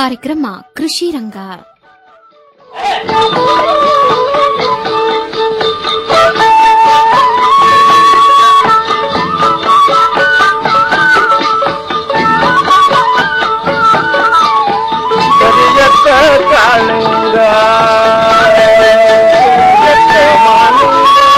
ಕಾರ್ಯಕ್ರಮ ಕೃಷಿ ರಂಗ ಕರಿಯತ್ತ ಕಾಳಿಂಗ ಕರಿಯತ್ತ ಮಾಲಿಂಗ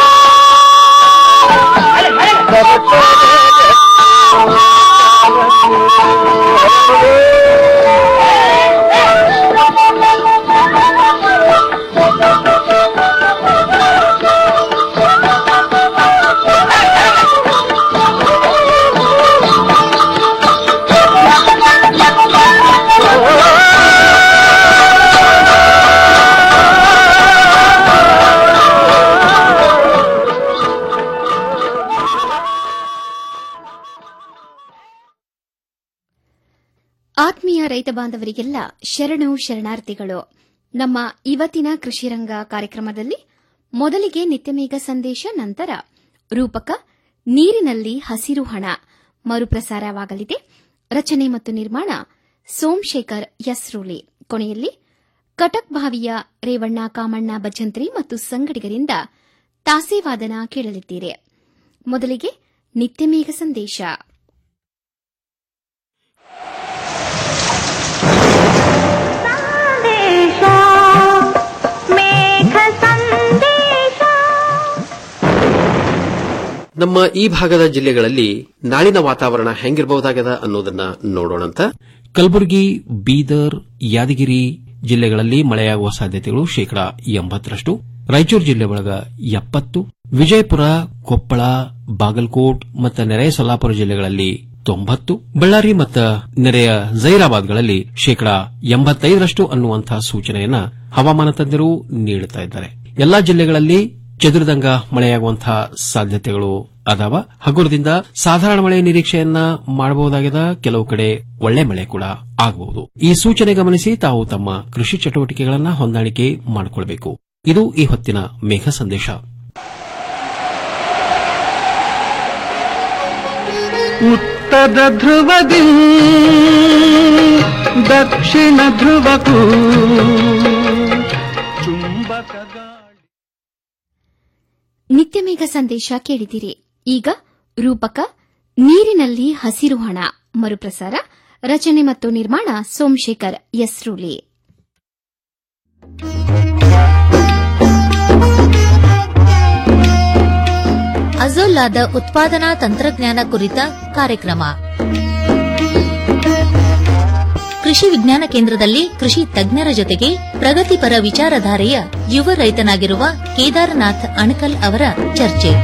ಆತ್ಮೀಯ ರೈತ ಬಾಂಧವರಿಗೆಲ್ಲ ಶರಣು ಶರಣಾರ್ಥಿಗಳು ನಮ್ಮ ಇವತ್ತಿನ ಕೃಷಿರಂಗ ಕಾರ್ಯಕ್ರಮದಲ್ಲಿ ಮೊದಲಿಗೆ ನಿತ್ಯಮೇಘ ಸಂದೇಶ ನಂತರ ರೂಪಕ ನೀರಿನಲ್ಲಿ ಹಸಿರು ಹಣ ಮರುಪ್ರಸಾರವಾಗಲಿದೆ ರಚನೆ ಮತ್ತು ನಿರ್ಮಾಣ ಸೋಮಶೇಖರ್ ಯಸ್ರೂಲಿ ಕೊನೆಯಲ್ಲಿ ಕಟಕ್ ಬಾವಿಯ ರೇವಣ್ಣ ಕಾಮಣ್ಣ ಭಜಂತ್ರಿ ಮತ್ತು ಸಂಗಡಿಗರಿಂದ ತಾಸೇವಾದನ ಕೇಳಲಿದ್ದೀರಿ ಮೊದಲಿಗೆ ನಿತ್ಯಮೇಘ ಸಂದೇಶ ಸಂದೇಶ ಮೇಘ ಸಂದೇಶ ನಮ್ಮ ಈ ಭಾಗದ ಜಿಲ್ಲೆಗಳಲ್ಲಿ ನಾಳಿನ ವಾತಾವರಣ ಹೆಂಗಿರಬಹುದಾಗದ ಅನ್ನೋದನ್ನ ನೋಡೋಣಂತ ಕಲಬುರಗಿ ಬೀದರ್ ಯಾದಗಿರಿ ಜಿಲ್ಲೆಗಳಲ್ಲಿ ಮಳೆಯಾಗುವ ಸಾಧ್ಯತೆಗಳು ಶೇಕಡಾ ಎಂಬತ್ತರಷ್ಟು ರಾಯಚೂರು ಜಿಲ್ಲೆ ಒಳಗ ಎಪ್ಪತ್ತು ವಿಜಯಪುರ ಕೊಪ್ಪಳ ಬಾಗಲಕೋಟ್ ಮತ್ತು ನೆರೆಯ ಸೊಲ್ಲಾಪುರ ಜಿಲ್ಲೆಗಳಲ್ಲಿ ತೊಂಬತ್ತು ಬಳ್ಳಾರಿ ಮತ್ತು ನೆರೆಯ ಜೈರಾಬಾದ್ಗಳಲ್ಲಿ ಶೇಕಡಾ ಎಂಬತ್ತೈದರಷ್ಟು ಅನ್ನುವಂತಹ ಸೂಚನೆಯನ್ನ ಹವಾಮಾನ ತಜ್ಞರು ನೀಡುತ್ತಾ ಇದ್ದಾರೆ ಎಲ್ಲಾ ಜಿಲ್ಲೆಗಳಲ್ಲಿ ಚದುರಿದಂಗ ಮಳೆಯಾಗುವಂತಹ ಸಾಧ್ಯತೆಗಳು ಅದಾವ ಹಗುರದಿಂದ ಸಾಧಾರಣ ಮಳೆ ನಿರೀಕ್ಷೆಯನ್ನ ಮಾಡಬಹುದಾಗಿದೆ ಕೆಲವು ಕಡೆ ಒಳ್ಳೆ ಮಳೆ ಕೂಡ ಆಗಬಹುದು ಈ ಸೂಚನೆ ಗಮನಿಸಿ ತಾವು ತಮ್ಮ ಕೃಷಿ ಚಟುವಟಿಕೆಗಳನ್ನ ಹೊಂದಾಣಿಕೆ ಮಾಡಿಕೊಳ್ಬೇಕು ಇದು ಈ ಹೊತ್ತಿನ ಮೇಘ ಸಂದೇಶ ಉತ್ತರ ಧ್ರುವದಿ ದಕ್ಷಿಣ ಧ್ರುವಕ್ಕೂ ಚುಂಬಕ ಗಾಳಿ ನಿತ್ಯಮೇಘ ಸಂದೇಶ ಕೇಳಿದಿರಿ ಈಗ ರೂಪಕ ನೀರಿನಲ್ಲಿ ಹಸಿರು ಹಣ ಮರುಪ್ರಸಾರ ರಚನೆ ಮತ್ತು ನಿರ್ಮಾಣ ಸೋಮಶೇಖರ್ ಯಸ್ರೂಲಿ ಅಜೋಲಾದ ಉತ್ಪಾದನಾ ತಂತ್ರಜ್ಞಾನ ಕುರಿತ ಕಾರ್ಯಕ್ರಮ ಕೃಷಿ ವಿಜ್ಞಾನ ಕೇಂದ್ರದಲ್ಲಿ ಕೃಷಿ ತಜ್ಞರ ಜೊತೆಗೆ ಪ್ರಗತಿಪರ ವಿಚಾರಧಾರೆಯ ಯುವ ರೈತನಾಗಿರುವ ಕೇದಾರನಾಥ್ ಅಣಕಲ್ ಅವರ ಚರ್ಚೆ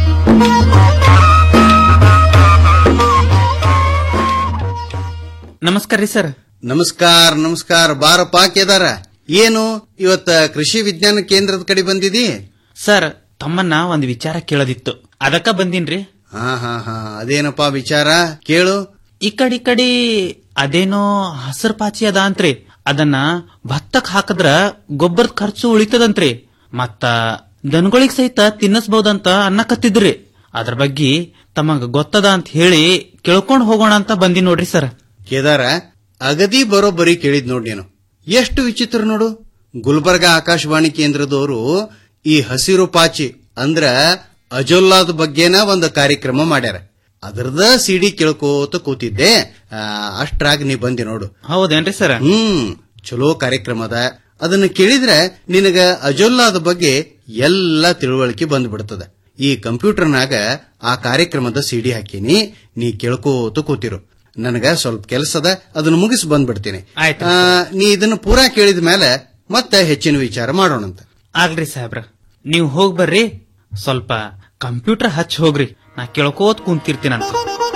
ನಮಸ್ಕಾರ ರೀ ಸರ್ ನಮಸ್ಕಾರ ನಮಸ್ಕಾರ ಬಾರಪ್ಪ ಕೇದಾರ ಏನು ಇವತ್ತ ಕೃಷಿ ವಿಜ್ಞಾನ ಕೇಂದ್ರದ ಕಡೆ ಬಂದಿದಿ ಸರ್ ತಮ್ಮನ್ನ ಒಂದ್ ವಿಚಾರ ಕೇಳೋದಿತ್ತು ಅದಕ್ಕ ಬಂದೀನ್ರಿ ಹಾ ಹಾ ಹಾ ಅದೇನಪ್ಪ ವಿಚಾರ ಕೇಳು ಈ ಕಡೆ ಈ ಕಡೆ ಅದೇನೋ ಹಸರ್ ಪಾಚಿ ಅದ ಅಂತ್ರಿ ಅದನ್ನ ಭತ್ತಕ್ ಹಾಕದ್ರ ಗೊಬ್ಬರದ ಖರ್ಚು ಉಳಿತದಂತ್ರಿ ಮತ್ತ ದನಗಳಿಗ್ ಸಹಿತ ತಿನ್ನಿಸ್ಬಹುದಂತ ಅನ್ನಕತ್ತಿದ್ರಿ ಅದ್ರ ಬಗ್ಗೆ ತಮಗ ಗೊತ್ತದ ಅಂತ ಹೇಳಿ ಕೇಳ್ಕೊಂಡ್ ಹೋಗೋಣ ಅಂತ ಬಂದಿ ನೋಡ್ರಿ ಸರ್ ಕೇದಾರ ಅಗದಿ ಬರೋಬ್ಬರಿ ಕೇಳಿದ್ ನೋಡ್ ನೀನು ಎಷ್ಟು ವಿಚಿತ್ರ ನೋಡು ಗುಲ್ಬರ್ಗ ಆಕಾಶವಾಣಿ ಕೇಂದ್ರದವರು ಈ ಹಸಿರು ಪಾಚಿ ಅಂದ್ರ ಅಜೊಲ್ಲಾದ ಬಗ್ಗೆನ ಒಂದು ಕಾರ್ಯಕ್ರಮ ಮಾಡ್ಯಾರ ಅದರದ ಸಿಡಿ ಕೇಳ್ಕೋತ ಕೂತಿದ್ದೆ ಆ, ಅಷ್ಟ್ರಾಗ ನೀ ಬಂದಿ ನೋಡು ಹೌದೇನ್ರಿ ಸರ್ ಹ್ಮ್ ಚಲೋ ಕಾರ್ಯಕ್ರಮ ಅದ ಅದನ್ನ ಕೇಳಿದ್ರೆ ನಿನಗ ಅಜೊಲ್ಲಾದ ಬಗ್ಗೆ ಎಲ್ಲ ತಿಳುವಳಿಕೆ ಬಂದ್ಬಿಡ್ತದ ಈ ಕಂಪ್ಯೂಟರ್ನಾಗ ಆ ಕಾರ್ಯಕ್ರಮದ ಸಿಡಿ ಹಾಕೀನಿ ನೀ ಕೇಳ್ಕೋತ ಕೂತಿರು ನನಗ ಸ್ವಲ್ಪ ಕೆಲಸ ಅದ ಅದನ್ನ ಮುಗಿಸಿ ಬಂದ್ಬಿಡ್ತೀನಿ ಆಯ್ತು. ಆ, ನೀ ಇದನ್ನ ಪೂರಾ ಕೇಳಿದ ಮೇಲೆ ಮತ್ತೆ ಹೆಚ್ಚಿನ ವಿಚಾರ ಮಾಡೋಣಂತ ಆಗ್ರಿ ಸಾಹೇಬ್ರ ನೀವ್ ಹೋಗ್ ಬರ್ರಿ ಸ್ವಲ್ಪ ಕಂಪ್ಯೂಟರ್ ಹಚ್ ಹೋಗ್ರಿ ನಾ ಕೇಳ್ಕೋತ್ ಕುಂತಿರ್ತೀನಂತ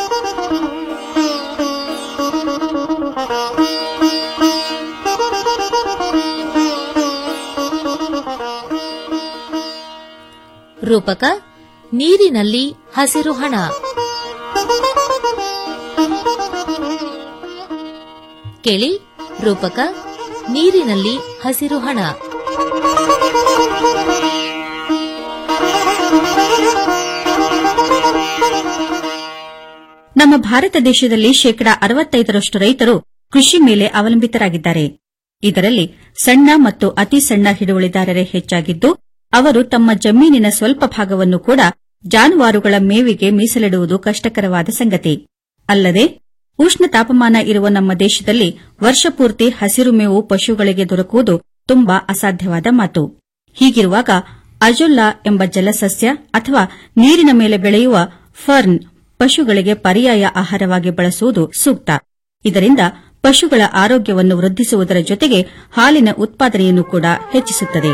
ರೂಪಕ ನೀರಿನಲ್ಲಿ ಹಸಿರು ಹಣ ಕೇಳಿ ರೂಪಕ ನೀರಿನಲ್ಲಿ ಹಸಿರು ಹಣ ನಮ್ಮ ಭಾರತ ದೇಶದಲ್ಲಿ ಶೇಕಡಾ ಅರವತ್ತೈದರಷ್ಟು ರೈತರು ಕೃಷಿ ಮೇಲೆ ಅವಲಂಬಿತರಾಗಿದ್ದಾರೆ ಇದರಲ್ಲಿ ಸಣ್ಣ ಮತ್ತು ಅತಿ ಸಣ್ಣ ಹಿಡುವಳಿದಾರರೇ ಹೆಚ್ಚಾಗಿದ್ದು ಅವರು ತಮ್ಮ ಜಮೀನಿನ ಸ್ವಲ್ಪ ಭಾಗವನ್ನು ಕೂಡ ಜಾನುವಾರುಗಳ ಮೇವಿಗೆ ಮೀಸಲಿಡುವುದು ಕಷ್ಟಕರವಾದ ಸಂಗತಿ ಅಲ್ಲದೆ ಉಷ್ಣ ತಾಪಮಾನ ಇರುವ ನಮ್ಮ ದೇಶದಲ್ಲಿ ವರ್ಷಪೂರ್ತಿ ಹಸಿರು ಮೇವು ಪಶುಗಳಿಗೆ ದೊರಕುವುದು ತುಂಬಾ ಅಸಾಧ್ಯವಾದ ಮಾತು ಹೀಗಿರುವಾಗ ಅಜೊಲ್ಲಾ ಎಂಬ ಜಲಸಸ್ಯ ಅಥವಾ ನೀರಿನ ಮೇಲೆ ಬೆಳೆಯುವ ಫರ್ನ್ ಪಶುಗಳಿಗೆ ಪರ್ಯಾಯ ಆಹಾರವಾಗಿ ಬಳಸುವುದು ಸೂಕ್ತ ಇದರಿಂದ ಪಶುಗಳ ಆರೋಗ್ಯವನ್ನು ವೃದ್ಧಿಸುವುದರ ಜೊತೆಗೆ ಹಾಲಿನ ಉತ್ಪಾದನೆಯನ್ನು ಕೂಡ ಹೆಚ್ಚಿಸುತ್ತದೆ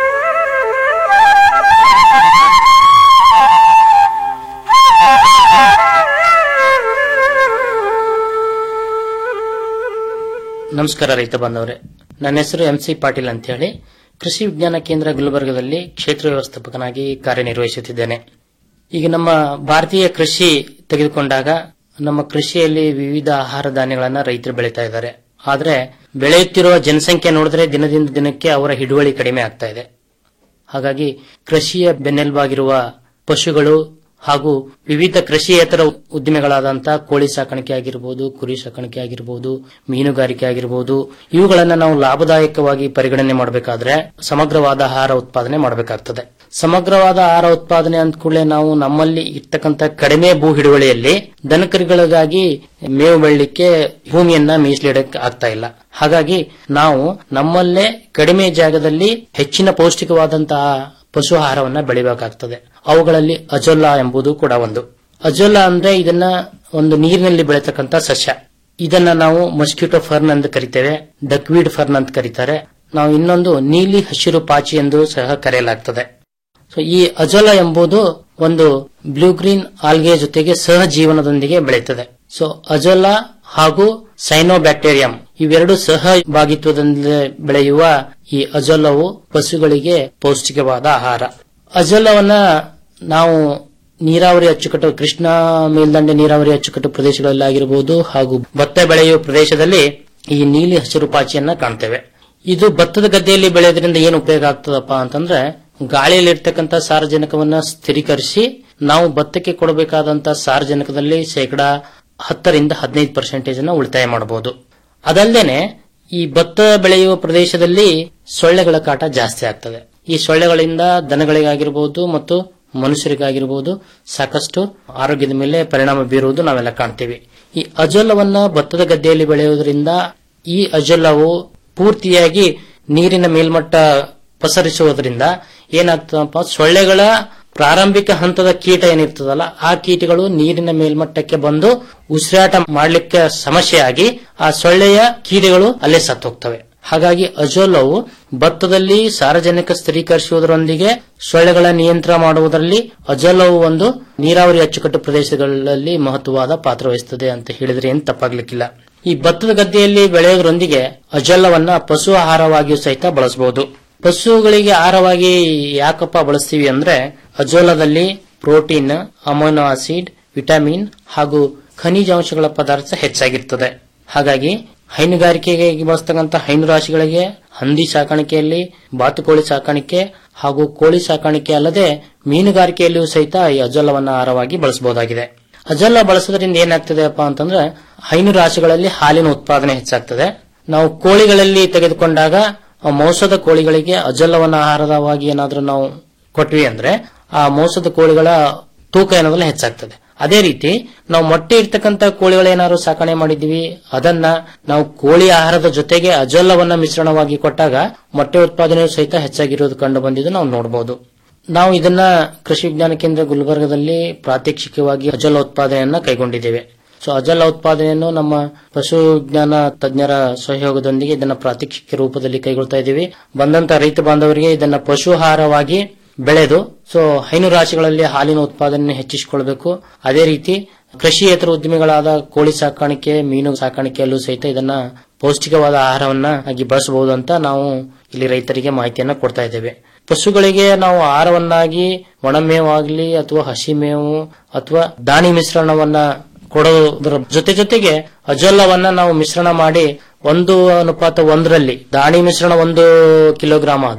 ನಮಸ್ಕಾರ ರೈತ ಬಾಂಧವರೇ ನನ್ನ ಹೆಸರು ಎಂ ಸಿ ಪಾಟೀಲ್ ಅಂತ ಹೇಳಿ ಕೃಷಿ ವಿಜ್ಞಾನ ಕೇಂದ್ರ ಗುಲ್ಬರ್ಗದಲ್ಲಿ ಕ್ಷೇತ್ರ ವ್ಯವಸ್ಥಾಪಕನಾಗಿ ಕಾರ್ಯನಿರ್ವಹಿಸುತ್ತಿದ್ದೇನೆ ಈಗ ನಮ್ಮ ಭಾರತೀಯ ಕೃಷಿ ತೆಗೆದುಕೊಂಡಾಗ ನಮ್ಮ ಕೃಷಿಯಲ್ಲಿ ವಿವಿಧ ಆಹಾರ ಧಾನ್ಯಗಳನ್ನ ರೈತರು ಬೆಳೀತಾ ಇದ್ದಾರೆ ಆದ್ರೆ ಬೆಳೆಯುತ್ತಿರುವ ಜನಸಂಖ್ಯೆ ನೋಡಿದ್ರೆ ದಿನದಿಂದ ದಿನಕ್ಕೆ ಅವರ ಹಿಡುವಳಿ ಕಡಿಮೆ ಆಗ್ತಾ ಇದೆ ಹಾಗಾಗಿ ಕೃಷಿಯ ಬೆನ್ನೆಲುಬಾಗಿರುವ ಪಶುಗಳು ಹಾಗೂ ವಿವಿಧ ಕೃಷಿಯೇತರ ಉದ್ದಿಮೆಗಳಾದಂತಹ ಕೋಳಿ ಸಾಕಾಣಿಕೆ ಆಗಿರಬಹುದು ಕುರಿ ಸಾಕಾಣಿಕೆ ಆಗಿರಬಹುದು ಮೀನುಗಾರಿಕೆ ಆಗಿರಬಹುದು ಇವುಗಳನ್ನ ನಾವು ಲಾಭದಾಯಕವಾಗಿ ಪರಿಗಣನೆ ಮಾಡಬೇಕಾದ್ರೆ ಸಮಗ್ರವಾದ ಆಹಾರ ಉತ್ಪಾದನೆ ಮಾಡಬೇಕಾಗ್ತದೆ ಸಮಗ್ರವಾದ ಆಹಾರ ಉತ್ಪಾದನೆ ಅಂದ ಕೂಡಲೇ ನಾವು ನಮ್ಮಲ್ಲಿ ಇರ್ತಕ್ಕಂಥ ಕಡಿಮೆ ಭೂ ಹಿಡುವಳಿಯಲ್ಲಿ ದನಕರಿಗಳಿಗಾಗಿ ಮೇವು ಬೆಳಲಿಕ್ಕೆ ಭೂಮಿಯನ್ನ ಮೀಸಲಿಡಕ್ಕೆ ಆಗ್ತಾ ಇಲ್ಲ ಹಾಗಾಗಿ ನಾವು ನಮ್ಮಲ್ಲೇ ಕಡಿಮೆ ಜಾಗದಲ್ಲಿ ಹೆಚ್ಚಿನ ಪೌಷ್ಟಿಕವಾದಂತಹ ಪಶು ಆಹಾರವನ್ನ ಬೆಳಿಬೇಕಾಗ್ತದೆ ಅವುಗಳಲ್ಲಿ ಅಜೊಲ್ಲಾ ಎಂಬುದು ಕೂಡ ಒಂದು ಅಜೊಲ್ಲಾ ಅಂದ್ರೆ ಇದನ್ನ ಒಂದು ನೀರಿನಲ್ಲಿ ಬೆಳೆತಕ್ಕಂತ ಸಸ್ಯ ಇದನ್ನ ನಾವು ಮಸ್ಕಿಟೋ ಫರ್ನ್ ಅಂತ ಕರಿತೇವೆ ಡಕ್ವೀಡ್ ಫರ್ನ್ ಅಂತ ಕರೀತಾರೆ ನಾವು ಇನ್ನೊಂದು ನೀಲಿ ಹಸಿರು ಪಾಚಿ ಎಂದು ಸಹ ಕರೆಯಲಾಗ್ತದೆ ಸೊ ಈ ಅಜೊಲಾ ಎಂಬುದು ಒಂದು ಬ್ಲೂ ಗ್ರೀನ್ ಆಲ್ಗೆ ಜೊತೆಗೆ ಸಹಜೀವನದೊಂದಿಗೆ ಬೆಳೆಯುತ್ತದೆ ಸೊ ಅಜೊಲಾ ಹಾಗೂ ಸೈನೋಬ್ಯಾಕ್ಟೀರಿಯಂ ಇವೆರಡು ಸಹಭಾಗಿತ್ವದಿಂದ ಬೆಳೆಯುವ ಈ ಅಜೊಲವು ಪಶುಗಳಿಗೆ ಪೌಷ್ಟಿಕವಾದ ಆಹಾರ ಅಜೊಲವನ್ನ ನಾವು ನೀರಾವರಿ ಅಚ್ಚುಕಟ್ಟು ಕೃಷ್ಣಾ ಮೇಲ್ದಂಡೆ ನೀರಾವರಿ ಅಚ್ಚುಕಟ್ಟು ಪ್ರದೇಶಗಳಲ್ಲಿ ಆಗಿರಬಹುದು ಹಾಗೂ ಭತ್ತ ಬೆಳೆಯುವ ಪ್ರದೇಶದಲ್ಲಿ ಈ ನೀಲಿ ಹಸಿರು ಪಾಚಿಯನ್ನ ಕಾಣ್ತೇವೆ ಇದು ಭತ್ತದ ಗದ್ದೆಯಲ್ಲಿ ಬೆಳೆಯೋದ್ರಿಂದ ಏನು ಉಪಯೋಗ ಆಗ್ತದಪ್ಪ ಅಂತಂದ್ರೆ ಗಾಳಿಯಲ್ಲಿರ್ತಕ್ಕಂಥ ಸಾರಜನಕವನ್ನ ಸ್ಥಿರೀಕರಿಸಿ ನಾವು ಭತ್ತಕ್ಕೆ ಕೊಡಬೇಕಾದಂತಹ ಸಾರಜನಕದಲ್ಲಿ ಶೇಕಡಾ ಹತ್ತರಿಂದ ಹದಿನೈದು ಪರ್ಸೆಂಟೇಜ್ ಅನ್ನ ಉಳಿತಾಯ ಮಾಡಬಹುದು ಅದಲ್ಲದೆ ಈ ಭತ್ತ ಬೆಳೆಯುವ ಪ್ರದೇಶದಲ್ಲಿ ಸೊಳ್ಳೆಗಳ ಕಾಟ ಜಾಸ್ತಿ ಆಗ್ತದೆ ಈ ಸೊಳ್ಳೆಗಳಿಂದ ದನಗಳಿಗಾಗಿರಬಹುದು ಮತ್ತು ಮನುಷ್ಯರಿಗಾಗಿರಬಹುದು ಸಾಕಷ್ಟು ಆರೋಗ್ಯದ ಮೇಲೆ ಪರಿಣಾಮ ಬೀರುವುದು ನಾವೆಲ್ಲ ಕಾಣ್ತೀವಿ ಈ ಅಜೋಲವನ್ನ ಭತ್ತದ ಗದ್ದೆಯಲ್ಲಿ ಬೆಳೆಯುವುದರಿಂದ ಈ ಅಜೋಲವು ಪೂರ್ತಿಯಾಗಿ ನೀರಿನ ಮೇಲ್ಮಟ್ಟ ಪಸರಿಸುವುದರಿಂದ ಏನಾಗ್ತದಪ್ಪ ಸೊಳ್ಳೆಗಳ ಪ್ರಾರಂಭಿಕ ಹಂತದ ಕೀಟ ಏನಿರ್ತದಲ್ಲ ಆ ಕೀಟಗಳು ನೀರಿನ ಮೇಲ್ಮಟ್ಟಕ್ಕೆ ಬಂದು ಉಸಿರಾಟ ಮಾಡಲಿಕ್ಕೆ ಸಮಸ್ಯೆಯಾಗಿ ಆ ಸೊಳ್ಳೆಯ ಕೀಟಗಳು ಅಲ್ಲೇ ಸತ್ತೋಗ್ತವೆ ಹಾಗಾಗಿ ಅಜೋಲವು ಭತ್ತದಲ್ಲಿ ಸಾರಜನಕ ಸ್ಥಿರೀಕರಿಸುವುದರೊಂದಿಗೆ ಸೊಳ್ಳೆಗಳ ನಿಯಂತ್ರಣ ಮಾಡುವುದರಲ್ಲಿ ಅಜೋಲವು ಒಂದು ನೀರಾವರಿ ಅಚ್ಚುಕಟ್ಟು ಪ್ರದೇಶಗಳಲ್ಲಿ ಮಹತ್ವವಾದ ಪಾತ್ರ ವಹಿಸುತ್ತದೆ ಅಂತ ಹೇಳಿದ್ರೆ ಏನು ತಪ್ಪಾಗ್ಲಿಕ್ಕಿಲ್ಲ ಈ ಭತ್ತದ ಗದ್ದೆಯಲ್ಲಿ ಬೆಳೆಯೋದ್ರೊಂದಿಗೆ ಅಜೋಲವನ್ನ ಪಶು ಆಹಾರವಾಗಿಯೂ ಸಹಿತ ಬಳಸಬಹುದು ಪಶುಗಳಿಗೆ ಆಹಾರವಾಗಿ ಯಾಕಪ್ಪ ಬಳಸ್ತೀವಿ ಅಂದ್ರೆ ಅಜೋಲದಲ್ಲಿ ಪ್ರೋಟೀನ್ ಅಮೈನೋ ಆಸಿಡ್ ವಿಟಮಿನ್ ಹಾಗೂ ಖನಿಜಾಂಶಗಳ ಪದಾರ್ಥ ಹೆಚ್ಚಾಗಿರ್ತದೆ ಹಾಗಾಗಿ ಹೈನುಗಾರಿಕೆಗೆ ಬಳಸ್ತಕ್ಕಂಥ ಹೈನು ರಾಶಿಗಳಿಗೆ ಹಂದಿ ಸಾಕಾಣಿಕೆಯಲ್ಲಿ ಬಾತುಕೋಳಿ ಸಾಕಾಣಿಕೆ ಹಾಗೂ ಕೋಳಿ ಸಾಕಾಣಿಕೆ ಅಲ್ಲದೆ ಮೀನುಗಾರಿಕೆಯಲ್ಲಿಯೂ ಸಹಿತ ಈ ಅಜೋಲವನ್ನ ಆಹಾರವಾಗಿ ಬಳಸಬಹುದಾಗಿದೆ ಅಜೋಲ ಬಳಸೋದ್ರಿಂದ ಏನಾಗ್ತದೆಪ್ಪ ಅಂತಂದ್ರೆ ಹೈನು ರಾಶಿಗಳಲ್ಲಿ ಹಾಲಿನ ಉತ್ಪಾದನೆ ಹೆಚ್ಚಾಗ್ತದೆ ನಾವು ಕೋಳಿಗಳಲ್ಲಿ ತೆಗೆದುಕೊಂಡಾಗ ಆ ಮೋಸದ ಕೋಳಿಗಳಿಗೆ ಅಜೋಲವನ್ನ ಆಹಾರವಾಗಿ ಏನಾದ್ರೂ ನಾವು ಕೊಟ್ವಿ ಅಂದ್ರೆ ಆ ಮೋಸದ ಕೋಳಿಗಳ ತೂಕ ಏನಾದ್ರೂ ಹೆಚ್ಚಾಗ್ತದೆ ಅದೇ ರೀತಿ ನಾವು ಮೊಟ್ಟೆ ಇರ್ತಕ್ಕಂಥ ಕೋಳಿಗಳೇನಾದ್ರು ಸಾಕಣೆ ಮಾಡಿದ್ವಿ ಅದನ್ನ ನಾವು ಕೋಳಿ ಆಹಾರದ ಜೊತೆಗೆ ಅಜೋಲವನ್ನ ಮಿಶ್ರಣವಾಗಿ ಕೊಟ್ಟಾಗ ಮೊಟ್ಟೆ ಉತ್ಪಾದನೆಯು ಸಹಿತ ಹೆಚ್ಚಾಗಿರೋದು ಕಂಡು ಬಂದಿದ್ದು ನಾವು ನೋಡಬಹುದು ನಾವು ಇದನ್ನ ಕೃಷಿ ವಿಜ್ಞಾನ ಕೇಂದ್ರ ಗುಲ್ಬರ್ಗದಲ್ಲಿ ಪ್ರಾತ್ಯಕ್ಷಿಕವಾಗಿ ಅಜೋಲ ಉತ್ಪಾದನೆಯನ್ನ ಕೈಗೊಂಡಿದ್ದೇವೆ ಸೊ ಅಜೋಲ ಉತ್ಪಾದನೆಯನ್ನು ನಮ್ಮ ಪಶು ವಿಜ್ಞಾನ ತಜ್ಞರ ಸಹಯೋಗದೊಂದಿಗೆ ಇದನ್ನ ಪ್ರಾತ್ಯಕ್ಷಿಕ ರೂಪದಲ್ಲಿ ಕೈಗೊಳ್ತಾ ಇದ್ದೀವಿ ಬಂದಂತ ರೈತ ಬಾಂಧವರಿಗೆ ಇದನ್ನ ಪಶು ಆಹಾರವಾಗಿ ಬೆಳೆದು ಸೊ ಹೈನು ರಾಶಿಗಳಲ್ಲಿ ಹಾಲಿನ ಉತ್ಪಾದನೆ ಹೆಚ್ಚಿಸಿಕೊಳ್ಬೇಕು ಅದೇ ರೀತಿ ಕೃಷಿಯೇತರ ಉದ್ಯಮಿಗಳಾದ ಕೋಳಿ ಸಾಕಾಣಿಕೆ ಮೀನು ಸಾಕಾಣಿಕೆಯಲ್ಲೂ ಸಹಿತ ಇದನ್ನ ಪೌಷ್ಟಿಕವಾದ ಆಹಾರವನ್ನ ಆಗಿ ಬಳಸಬಹುದು ಅಂತ ನಾವು ಇಲ್ಲಿ ರೈತರಿಗೆ ಮಾಹಿತಿಯನ್ನ ಕೊಡ್ತಾ ಇದ್ದೇವೆ ಪಶುಗಳಿಗೆ ನಾವು ಆಹಾರವನ್ನಾಗಿ ಒಣಮೇವಾಗ್ಲಿ ಅಥವಾ ಹಸಿ ಮೇವು ಅಥವಾ ದಾಣಿ ಮಿಶ್ರಣವನ್ನ ಕೊಡೋದ್ರ ಜೊತೆ ಜೊತೆಗೆ ಅಜೋಲವನ್ನ ನಾವು ಮಿಶ್ರಣ ಮಾಡಿ ಒಂದು ಅನುಪಾತ ಒಂದರಲ್ಲಿ ದಾಣಿ ಮಿಶ್ರಣ ಒಂದು ಕಿಲೋಗ್ರಾಮ್ ಆದ್ರೆ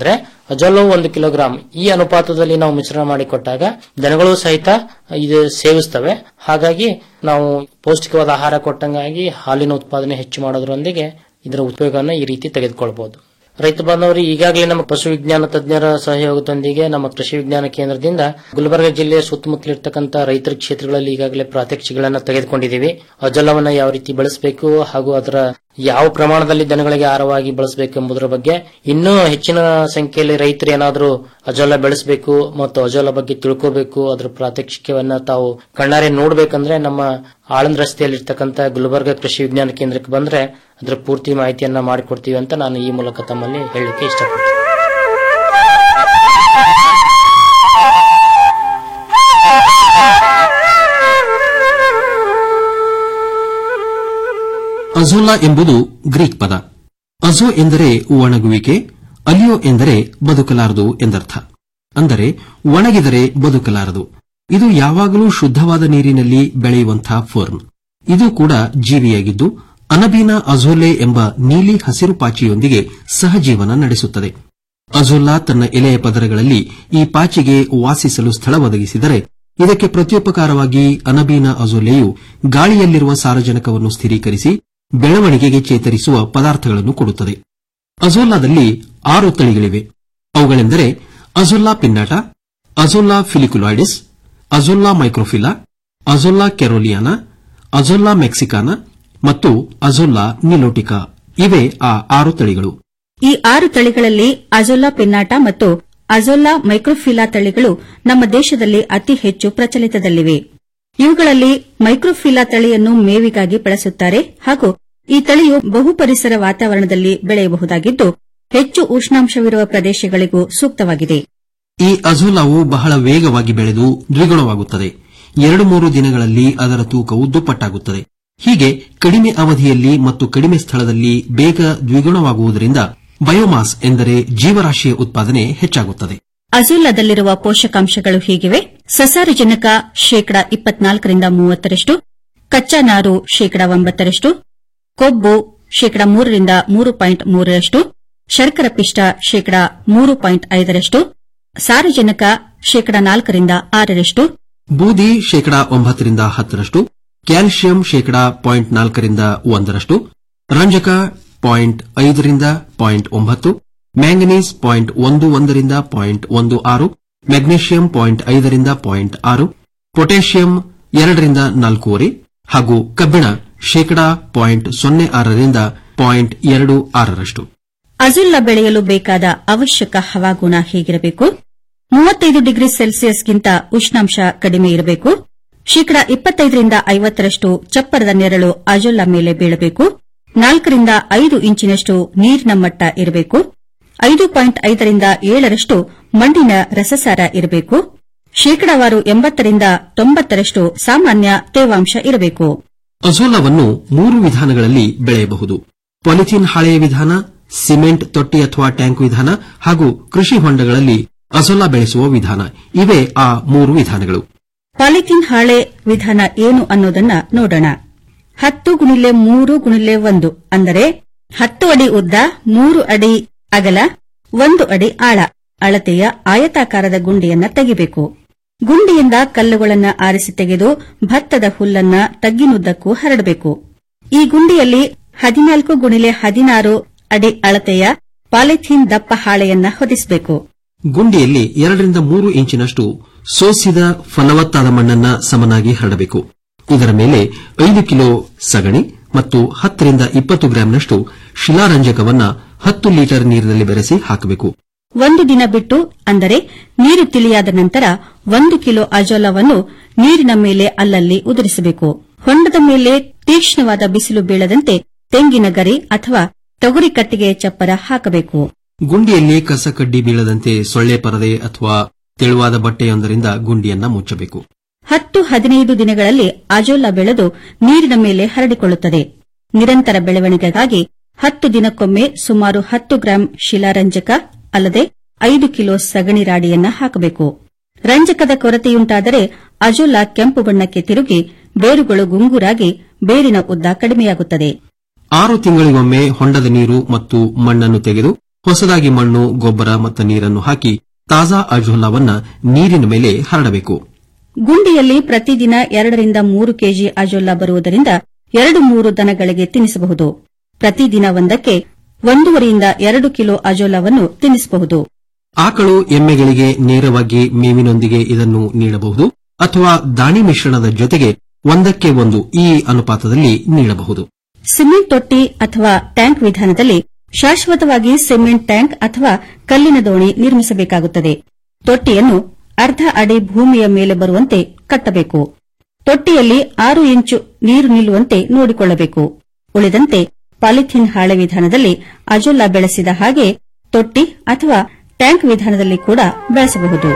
ಅಜೋಲವು ಒಂದು ಕಿಲೋಗ್ರಾಂ ಈ ಅನುಪಾತದಲ್ಲಿ ನಾವು ಮಿಶ್ರಣ ಮಾಡಿ ಕೊಟ್ಟಾಗ ದನಗಳು ಸಹಿತ ಇದು ಸೇವಿಸ್ತವೆ ಹಾಗಾಗಿ ನಾವು ಪೌಷ್ಟಿಕವಾದ ಆಹಾರ ಕೊಟ್ಟಂಗಾಗಿ ಹಾಲಿನ ಉತ್ಪಾದನೆ ಹೆಚ್ಚು ಮಾಡೋದ್ರೊಂದಿಗೆ ಇದರ ಉಪಯೋಗವನ್ನು ಈ ರೀತಿ ತೆಗೆದುಕೊಳ್ಬಹುದು ರೈತ ಬಾಂಧವರು ಈಗಾಗಲೇ ನಮ್ಮ ಪಶು ವಿಜ್ಞಾನ ತಜ್ಞರ ಸಹಯೋಗದೊಂದಿಗೆ ನಮ್ಮ ಕೃಷಿ ವಿಜ್ಞಾನ ಕೇಂದ್ರದಿಂದ ಗುಲ್ಬರ್ಗ ಜಿಲ್ಲೆಯ ಸುತ್ತಮುತ್ತಲಿರ್ತಕ್ಕಂಥ ರೈತರ ಕ್ಷೇತ್ರಗಳಲ್ಲಿ ಈಗಾಗಲೇ ಪ್ರಾತ್ಯಕ್ಷಿಗಳನ್ನ ತೆಗೆದುಕೊಂಡಿದ್ದೀವಿ ಅಜಲವನ್ನ ಯಾವ ರೀತಿ ಬಳಸಬೇಕು ಹಾಗೂ ಅದರ ಯಾವ ಪ್ರಮಾಣದಲ್ಲಿ ದನಗಳಿಗೆ ಆಹಾರವಾಗಿ ಬಳಸಬೇಕು ಎಂಬುದರ ಬಗ್ಗೆ ಇನ್ನೂ ಹೆಚ್ಚಿನ ಸಂಖ್ಯೆಯಲ್ಲಿ ರೈತರು ಏನಾದರೂ ಅಜೋಲ ಬೆಳೆಸಬೇಕು ಮತ್ತು ಅಜೋಲ ಬಗ್ಗೆ ತಿಳ್ಕೋಬೇಕು ಅದರ ಪ್ರಾತ್ಯಕ್ಷಿಕವನ್ನ ತಾವು ಕಣ್ಣಾರೆ ನೋಡ್ಬೇಕಂದ್ರೆ ನಮ್ಮ ಆಳಂದ್ ರಸ್ತೆಯಲ್ಲಿರ್ತಕ್ಕಂಥ ಗುಲ್ಬರ್ಗ ಕೃಷಿ ವಿಜ್ಞಾನ ಕೇಂದ್ರಕ್ಕೆ ಬಂದ್ರೆ ಅದರ ಪೂರ್ತಿ ಮಾಹಿತಿಯನ್ನ ಮಾಡಿಕೊಡ್ತೀವಿ ಅಂತ ನಾನು ಈ ಮೂಲಕ ತಮ್ಮಲ್ಲಿ ಹೇಳಲಿಕ್ಕೆ ಇಷ್ಟಪಡ್ತೀನಿ ಅಜೋಲಾ ಎಂಬುದು ಗ್ರೀಕ್ ಪದ ಅಜೋ ಎಂದರೆ ಒಣಗುವಿಕೆ ಅಲಿಯೋ ಎಂದರೆ ಬದುಕಲಾರದು ಎಂದರ್ಥ ಅಂದರೆ ಒಣಗಿದರೆ ಬದುಕಲಾರದು ಇದು ಯಾವಾಗಲೂ ಶುದ್ಧವಾದ ನೀರಿನಲ್ಲಿ ಬೆಳೆಯುವಂತಹ ಫರ್ನ್ ಇದು ಕೂಡ ಜೀವಿಯಾಗಿದ್ದು ಅನಬೀನಾ ಅಜೋಲೆ ಎಂಬ ನೀಲಿ ಹಸಿರು ಪಾಚಿಯೊಂದಿಗೆ ಸಹಜೀವನ ನಡೆಸುತ್ತದೆ ಅಜೋಲಾ ತನ್ನ ಎಲೆಯ ಪದರಗಳಲ್ಲಿ ಈ ಪಾಚಿಗೆ ವಾಸಿಸಲು ಸ್ಥಳ ಒದಗಿಸಿದರೆ ಇದಕ್ಕೆ ಪ್ರತ್ಯುಪಕಾರವಾಗಿ ಅನಬೀನಾ ಅಜೋಲೆಯು ಗಾಳಿಯಲ್ಲಿರುವ ಸಾರಜನಕವನ್ನು ಸ್ಥಿರೀಕರಿಸಿ ಬೆಳವಣಿಗೆಗೆ ಚೇತರಿಸುವ ಪದಾರ್ಥಗಳನ್ನು ಕೊಡುತ್ತದೆ ಅಜೋಲಾದಲ್ಲಿ ಆರು ತಳಿಗಳಿವೆ ಅವುಗಳೆಂದರೆ Azolla pinnata Azolla filiculoides Azolla microphylla Azolla caroliniana Azolla mexicana ಮತ್ತು ಅಜೋಲಾ ನಿಲೋಟಿಕಾ ಇವೇ ಆ ಆರು ತಳಿಗಳು ಈ ಆರು ತಳಿಗಳಲ್ಲಿ ಅಜೋಲಾ ಪಿನ್ನಾಟ ಮತ್ತು ಅಜೋಲಾ ಮೈಕ್ರೋಫಿಲಾ ತಳಿಗಳು ನಮ್ಮ ದೇಶದಲ್ಲಿ ಅತಿ ಹೆಚ್ಚು ಪ್ರಚಲಿತದಲ್ಲಿವೆ ಇವುಗಳಲ್ಲಿ ಮೈಕ್ರೋಫಿಲಾ ತಳಿಯನ್ನು ಮೇವಿಗಾಗಿ ಬಳಸುತ್ತಾರೆ ಹಾಗೂ ಈ ತಳಿಯು ಬಹುಪರಿಸರ ವಾತಾವರಣದಲ್ಲಿ ಬೆಳೆಯಬಹುದಾಗಿದ್ದು ಹೆಚ್ಚು ಉಷ್ಣಾಂಶವಿರುವ ಪ್ರದೇಶಗಳಿಗೂ ಸೂಕ್ತವಾಗಿದೆ ಈ ಅಜೋಲಾವು ಬಹಳ ವೇಗವಾಗಿ ಬೆಳೆದು ದ್ವಿಗುಣವಾಗುತ್ತದೆ ಎರಡು ಮೂರು ದಿನಗಳಲ್ಲಿ ಅದರ ತೂಕವು ದುಪ್ಪಟ್ಟಾಗುತ್ತದೆ ಹೀಗೆ ಕಡಿಮೆ ಅವಧಿಯಲ್ಲಿ ಮತ್ತು ಕಡಿಮೆ ಸ್ಥಳದಲ್ಲಿ ಬೇಗ ದ್ವಿಗುಣವಾಗುವುದರಿಂದ ಬಯೋಮಾಸ್ ಎಂದರೆ ಜೀವರಾಶಿಯ ಉತ್ಪಾದನೆ ಹೆಚ್ಚಾಗುತ್ತದೆ ಅಜೋಲಾದಲ್ಲಿರುವ ಪೋಷಕಾಂಶಗಳು ಹೀಗಿವೆ ಸಸಾರಜನಕ ಶೇಕಡಾ ಇಪ್ಪತ್ನಾಲ್ಕರಿಂದ ಮೂವತ್ತರಷ್ಟು ಕಚ್ಚಾ ನಾರು ಶೇಕಡಾ ಒಂಬತ್ತರಷ್ಟು ಕೊಬ್ಬು ಶೇಕಡಾ ಮೂರರಿಂದ ಮೂರು ಪಾಯಿಂಟ್ ಮೂರರಷ್ಟು ಶರ್ಕರ ಪಿಷ್ಟ ಶೇಕಡಾ ಮೂರು ಪಾಯಿಂಟ್ ಐದರಷ್ಟು ಸಾರಜನಕ ಶೇಕಡಾ ನಾಲ್ಕರಿಂದ ಆರರಷ್ಟು ಬೂದಿ ಶೇಕಡಾ ಒಂಬತ್ತರಿಂದ ಹತ್ತರಷ್ಟು ಕ್ಯಾಲ್ಸಿಯಂ ಶೇಕಡಾ ಪಾಯಿಂಟ್ ನಾಲ್ಕರಿಂದ ಒಂದರಷ್ಟು ರಂಜಕ ಪಾಯಿಂಟ್ ಐದರಿಂದ ಪಾಯಿಂಟ್ ಒಂಬತ್ತು ಮ್ಯಾಂಗನೀಸ್ ಪಾಯಿಂಟ್ ಒಂದು ಒಂದರಿಂದ ಪಾಯಿಂಟ್ ಒಂದು ಆರು ಮೆಗ್ನೀಷಿಯಂ ಪಾಯಿಂಟ್ ಐದರಿಂದ ಪಾಯಿಂಟ್ ಆರು ಪೊಟ್ಯಾಷಿಯಂ ಎರಡರಿಂದ ನಾಲ್ಕೂವರೆ ಹಾಗೂ ಕಬ್ಬಿಣ ಶೇಕಡಾ ಪಾಯಿಂಟ್ ಸೊನ್ನೆ ಆರರಿಂದ ಪಾಯಿಂಟ್ ಎರಡು ಆರರಷ್ಟು ಅಜುಲ್ಲ ಬೆಳೆಯಲು ಬೇಕಾದ ಅವಶ್ಯಕ ಹವಾಗುಣ ಹೇಗಿರಬೇಕು ಮೂವತ್ತೈದು ಡಿಗ್ರಿ ಸೆಲ್ಸಿಯಸ್ಗಿಂತ ಉಷ್ಣಾಂಶ ಕಡಿಮೆ ಇರಬೇಕು ಶೇಕಡಾ ಇಪ್ಪತ್ತೈದರಿಂದ ಐವತ್ತರಷ್ಟು ಚಪ್ಪರದ ನೆರಳು ಅಜೊಲ್ಲ ಮೇಲೆ ಬೀಳಬೇಕು ನಾಲ್ಕರಿಂದ ಐದು ಇಂಚಿನಷ್ಟು ನೀರಿನ ಮಟ್ಟ ಇರಬೇಕು ಐದು ಪಾಯಿಂಟ್ ಐದರಿಂದ ಏಳರಷ್ಟು ಮಣ್ಣಿನ ರಸಸಾರ ಇರಬೇಕು ಶೇಕಡಾವಾರು ಎಂಬತ್ತರಿಂದ ತೊಂಬತ್ತರಷ್ಟು ಸಾಮಾನ್ಯ ತೇವಾಂಶ ಇರಬೇಕು ಅಜೋಲವನ್ನು ಮೂರು ವಿಧಾನಗಳಲ್ಲಿ ಬೆಳೆಯಬಹುದು ಪಾಲಿಥೀನ್ ಹಾಳೆಯ ವಿಧಾನ ಸಿಮೆಂಟ್ ತೊಟ್ಟಿ ಅಥವಾ ಟ್ಯಾಂಕ್ ವಿಧಾನ ಹಾಗೂ ಕೃಷಿ ಹೊಂಡಗಳಲ್ಲಿ ಅಜೋಲಾ ಬೆಳೆಸುವ ವಿಧಾನ ಇವೇ ಆ ಮೂರು ವಿಧಾನಗಳು ಪಾಲಿಥೀನ್ ಹಾಳೆ ವಿಧಾನ ಏನು ಅನ್ನೋದನ್ನ ನೋಡೋಣ ಹತ್ತು ಗುಣಿಲೆ ಮೂರು ಗುಣಿಲೆ ಒಂದು ಅಂದರೆ ಹತ್ತು ಅಡಿ ಉದ್ದ ಮೂರು ಅಡಿ ಅಗಲ ಒಂದು ಅಡಿ ಆಳ ಅಳತೆಯ ಆಯತಾಕಾರದ ಗುಂಡಿಯನ್ನ ತೆಗಿಬೇಕು ಗುಂಡಿಯಿಂದ ಕಲ್ಲುಗಳನ್ನ ಆರಿಸಿ ತೆಗೆದು ಭತ್ತದ ಹುಲ್ಲನ್ನ ತಗ್ಗಿನುದ್ದಕ್ಕೂ ಹರಡಬೇಕು ಈ ಗುಂಡಿಯಲ್ಲಿ ಹದಿನಾಲ್ಕು ಗುಣಿಲೆ ಹದಿನಾರು ಅಡಿ ಅಳತೆಯ ಪಾಲಿಥೀನ್ ದಪ್ಪ ಹಾಳೆಯನ್ನ ಹೊದಿಸಬೇಕು ಗುಂಡಿಯಲ್ಲಿ ಎರಡರಿಂದ ಮೂರು ಇಂಚಿನಷ್ಟು ಸೋಸಿದ ಫಲವತ್ತಾದ ಮಣ್ಣನ್ನ ಸಮನಾಗಿ ಹರಡಬೇಕು ಇದರ ಮೇಲೆ ಐದು ಕಿಲೋ ಸಗಣಿ ಮತ್ತು ಹತ್ತರಿಂದ ಇಪ್ಪತ್ತು ಗ್ರಾಂನಷ್ಟು ಶಿಲಾರಂಜಕವನ್ನ ಹತ್ತು ಲೀಟರ್ ನೀರಿನಲ್ಲಿ ಬೆರೆಸಿ ಹಾಕಬೇಕು ಒಂದು ದಿನ ಬಿಟ್ಟು ಅಂದರೆ ನೀರು ತಿಳಿಯಾದ ನಂತರ ಒಂದು ಕಿಲೋ ಅಜೋಲವನ್ನು ನೀರಿನ ಮೇಲೆ ಅಲ್ಲಲ್ಲಿ ಉದುರಿಸಬೇಕು ಹೊಂಡದ ಮೇಲೆ ತೀಕ್ಷ್ಣವಾದ ಬಿಸಿಲು ಬೀಳದಂತೆ ತೆಂಗಿನ ಗರಿ ಅಥವಾ ತೊಗರಿ ಕಟ್ಟಿಗೆಯ ಚಪ್ಪರ ಹಾಕಬೇಕು ಗುಂಡಿಯಲ್ಲಿ ಕಸ ಕಡ್ಡಿ ಬೀಳದಂತೆ ಸೊಳ್ಳೆ ಪರದೆ ಅಥವಾ ತೆಳುವಾದ ಬಟ್ಟೆಯೊಂದರಿಂದ ಗುಂಡಿಯನ್ನ ಮುಚ್ಚಬೇಕು ಹತ್ತು ಹದಿನೈದು ದಿನಗಳಲ್ಲಿ ಅಜೋಲಾ ಬೆಳೆದು ನೀರಿನ ಮೇಲೆ ಹರಡಿಕೊಳ್ಳುತ್ತದೆ ನಿರಂತರ ಬೆಳವಣಿಗೆಗಾಗಿ ಹತ್ತು ದಿನಕ್ಕೊಮ್ಮೆ ಸುಮಾರು ಹತ್ತು ಗ್ರಾಂ ಶಿಲಾರಂಜಕ ಅಲ್ಲದೆ ಐದು ಕಿಲೋ ಸಗಣಿ ರಾಡಿಯನ್ನ ಹಾಕಬೇಕು ರಂಜಕದ ಕೊರತೆಯುಂಟಾದರೆ ಅಜೋಲಾ ಕೆಂಪು ಬಣ್ಣಕ್ಕೆ ತಿರುಗಿ ಬೇರುಗಳು ಗುಂಗುರಾಗಿ ಬೇರಿನ ಉದ್ದ ಕಡಿಮೆಯಾಗುತ್ತದೆ ಆರು ತಿಂಗಳಿಗೊಮ್ಮೆ ಹೊಂಡದ ನೀರು ಮತ್ತು ಮಣ್ಣನ್ನು ತೆಗೆದು ಹೊಸದಾಗಿ ಮಣ್ಣು ಗೊಬ್ಬರ ಮತ್ತು ನೀರನ್ನು ಹಾಕಿ ತಾಜಾ ಅಜೋಲಾವನ್ನ ನೀರಿನ ಮೇಲೆ ಹರಡಬೇಕು ಗುಂಡಿಯಲ್ಲಿ ಪ್ರತಿದಿನ ಎರಡರಿಂದ ಮೂರು ಕೆಜಿ ಅಜೋಲಾ ಬರುವುದರಿಂದ ಎರಡು ಮೂರು ದನಗಳಿಗೆ ತಿನ್ನಿಸಬಹುದು ಪ್ರತಿದಿನ ಒಂದಕ್ಕೆ ಒಂದೂವರೆಯಿಂದ ಎರಡು ಕಿಲೋ ಅಜೋಲಾವನ್ನು ತಿನ್ನಿಸಬಹುದು ಆಕಳು ಎಮ್ಮೆಗಳಿಗೆ ನೇರವಾಗಿ ಮೇವಿನೊಂದಿಗೆ ಇದನ್ನು ನೀಡಬಹುದು ಅಥವಾ ದಾಣಿ ಮಿಶ್ರಣದ ಜೊತೆಗೆ ಒಂದಕ್ಕೆ ಒಂದು ಈ ಅನುಪಾತದಲ್ಲಿ ನೀಡಬಹುದು ಸಿಮೆಂಟ್ ತೊಟ್ಟಿ ಅಥವಾ ಟ್ಯಾಂಕ್ ವಿಧಾನದಲ್ಲಿ ಶಾಶ್ವತವಾಗಿ ಸಿಮೆಂಟ್ ಟ್ಯಾಂಕ್ ಅಥವಾ ಕಲ್ಲಿನ ದೋಣಿ ನಿರ್ಮಿಸಬೇಕಾಗುತ್ತದೆ ತೊಟ್ಟಿಯನ್ನು ಅರ್ಧ ಅಡಿ ಭೂಮಿಯ ಮೇಲೆ ಬರುವಂತೆ ಕಟ್ಟಬೇಕು ತೊಟ್ಟಿಯಲ್ಲಿ ಆರು ಇಂಚು ನೀರು ನಿಲ್ಲುವಂತೆ ನೋಡಿಕೊಳ್ಳಬೇಕು ಉಳಿದಂತೆ ಪಾಲಿಥೀನ್ ಹಾಳೆ ವಿಧಾನದಲ್ಲಿ ಅಜೋಲಾ ಬೆಳೆಸಿದ ಹಾಗೆ ತೊಟ್ಟಿ ಅಥವಾ ಟ್ಯಾಂಕ್ ವಿಧಾನದಲ್ಲಿ ಕೂಡ ಬೆಳೆಸಬಹುದು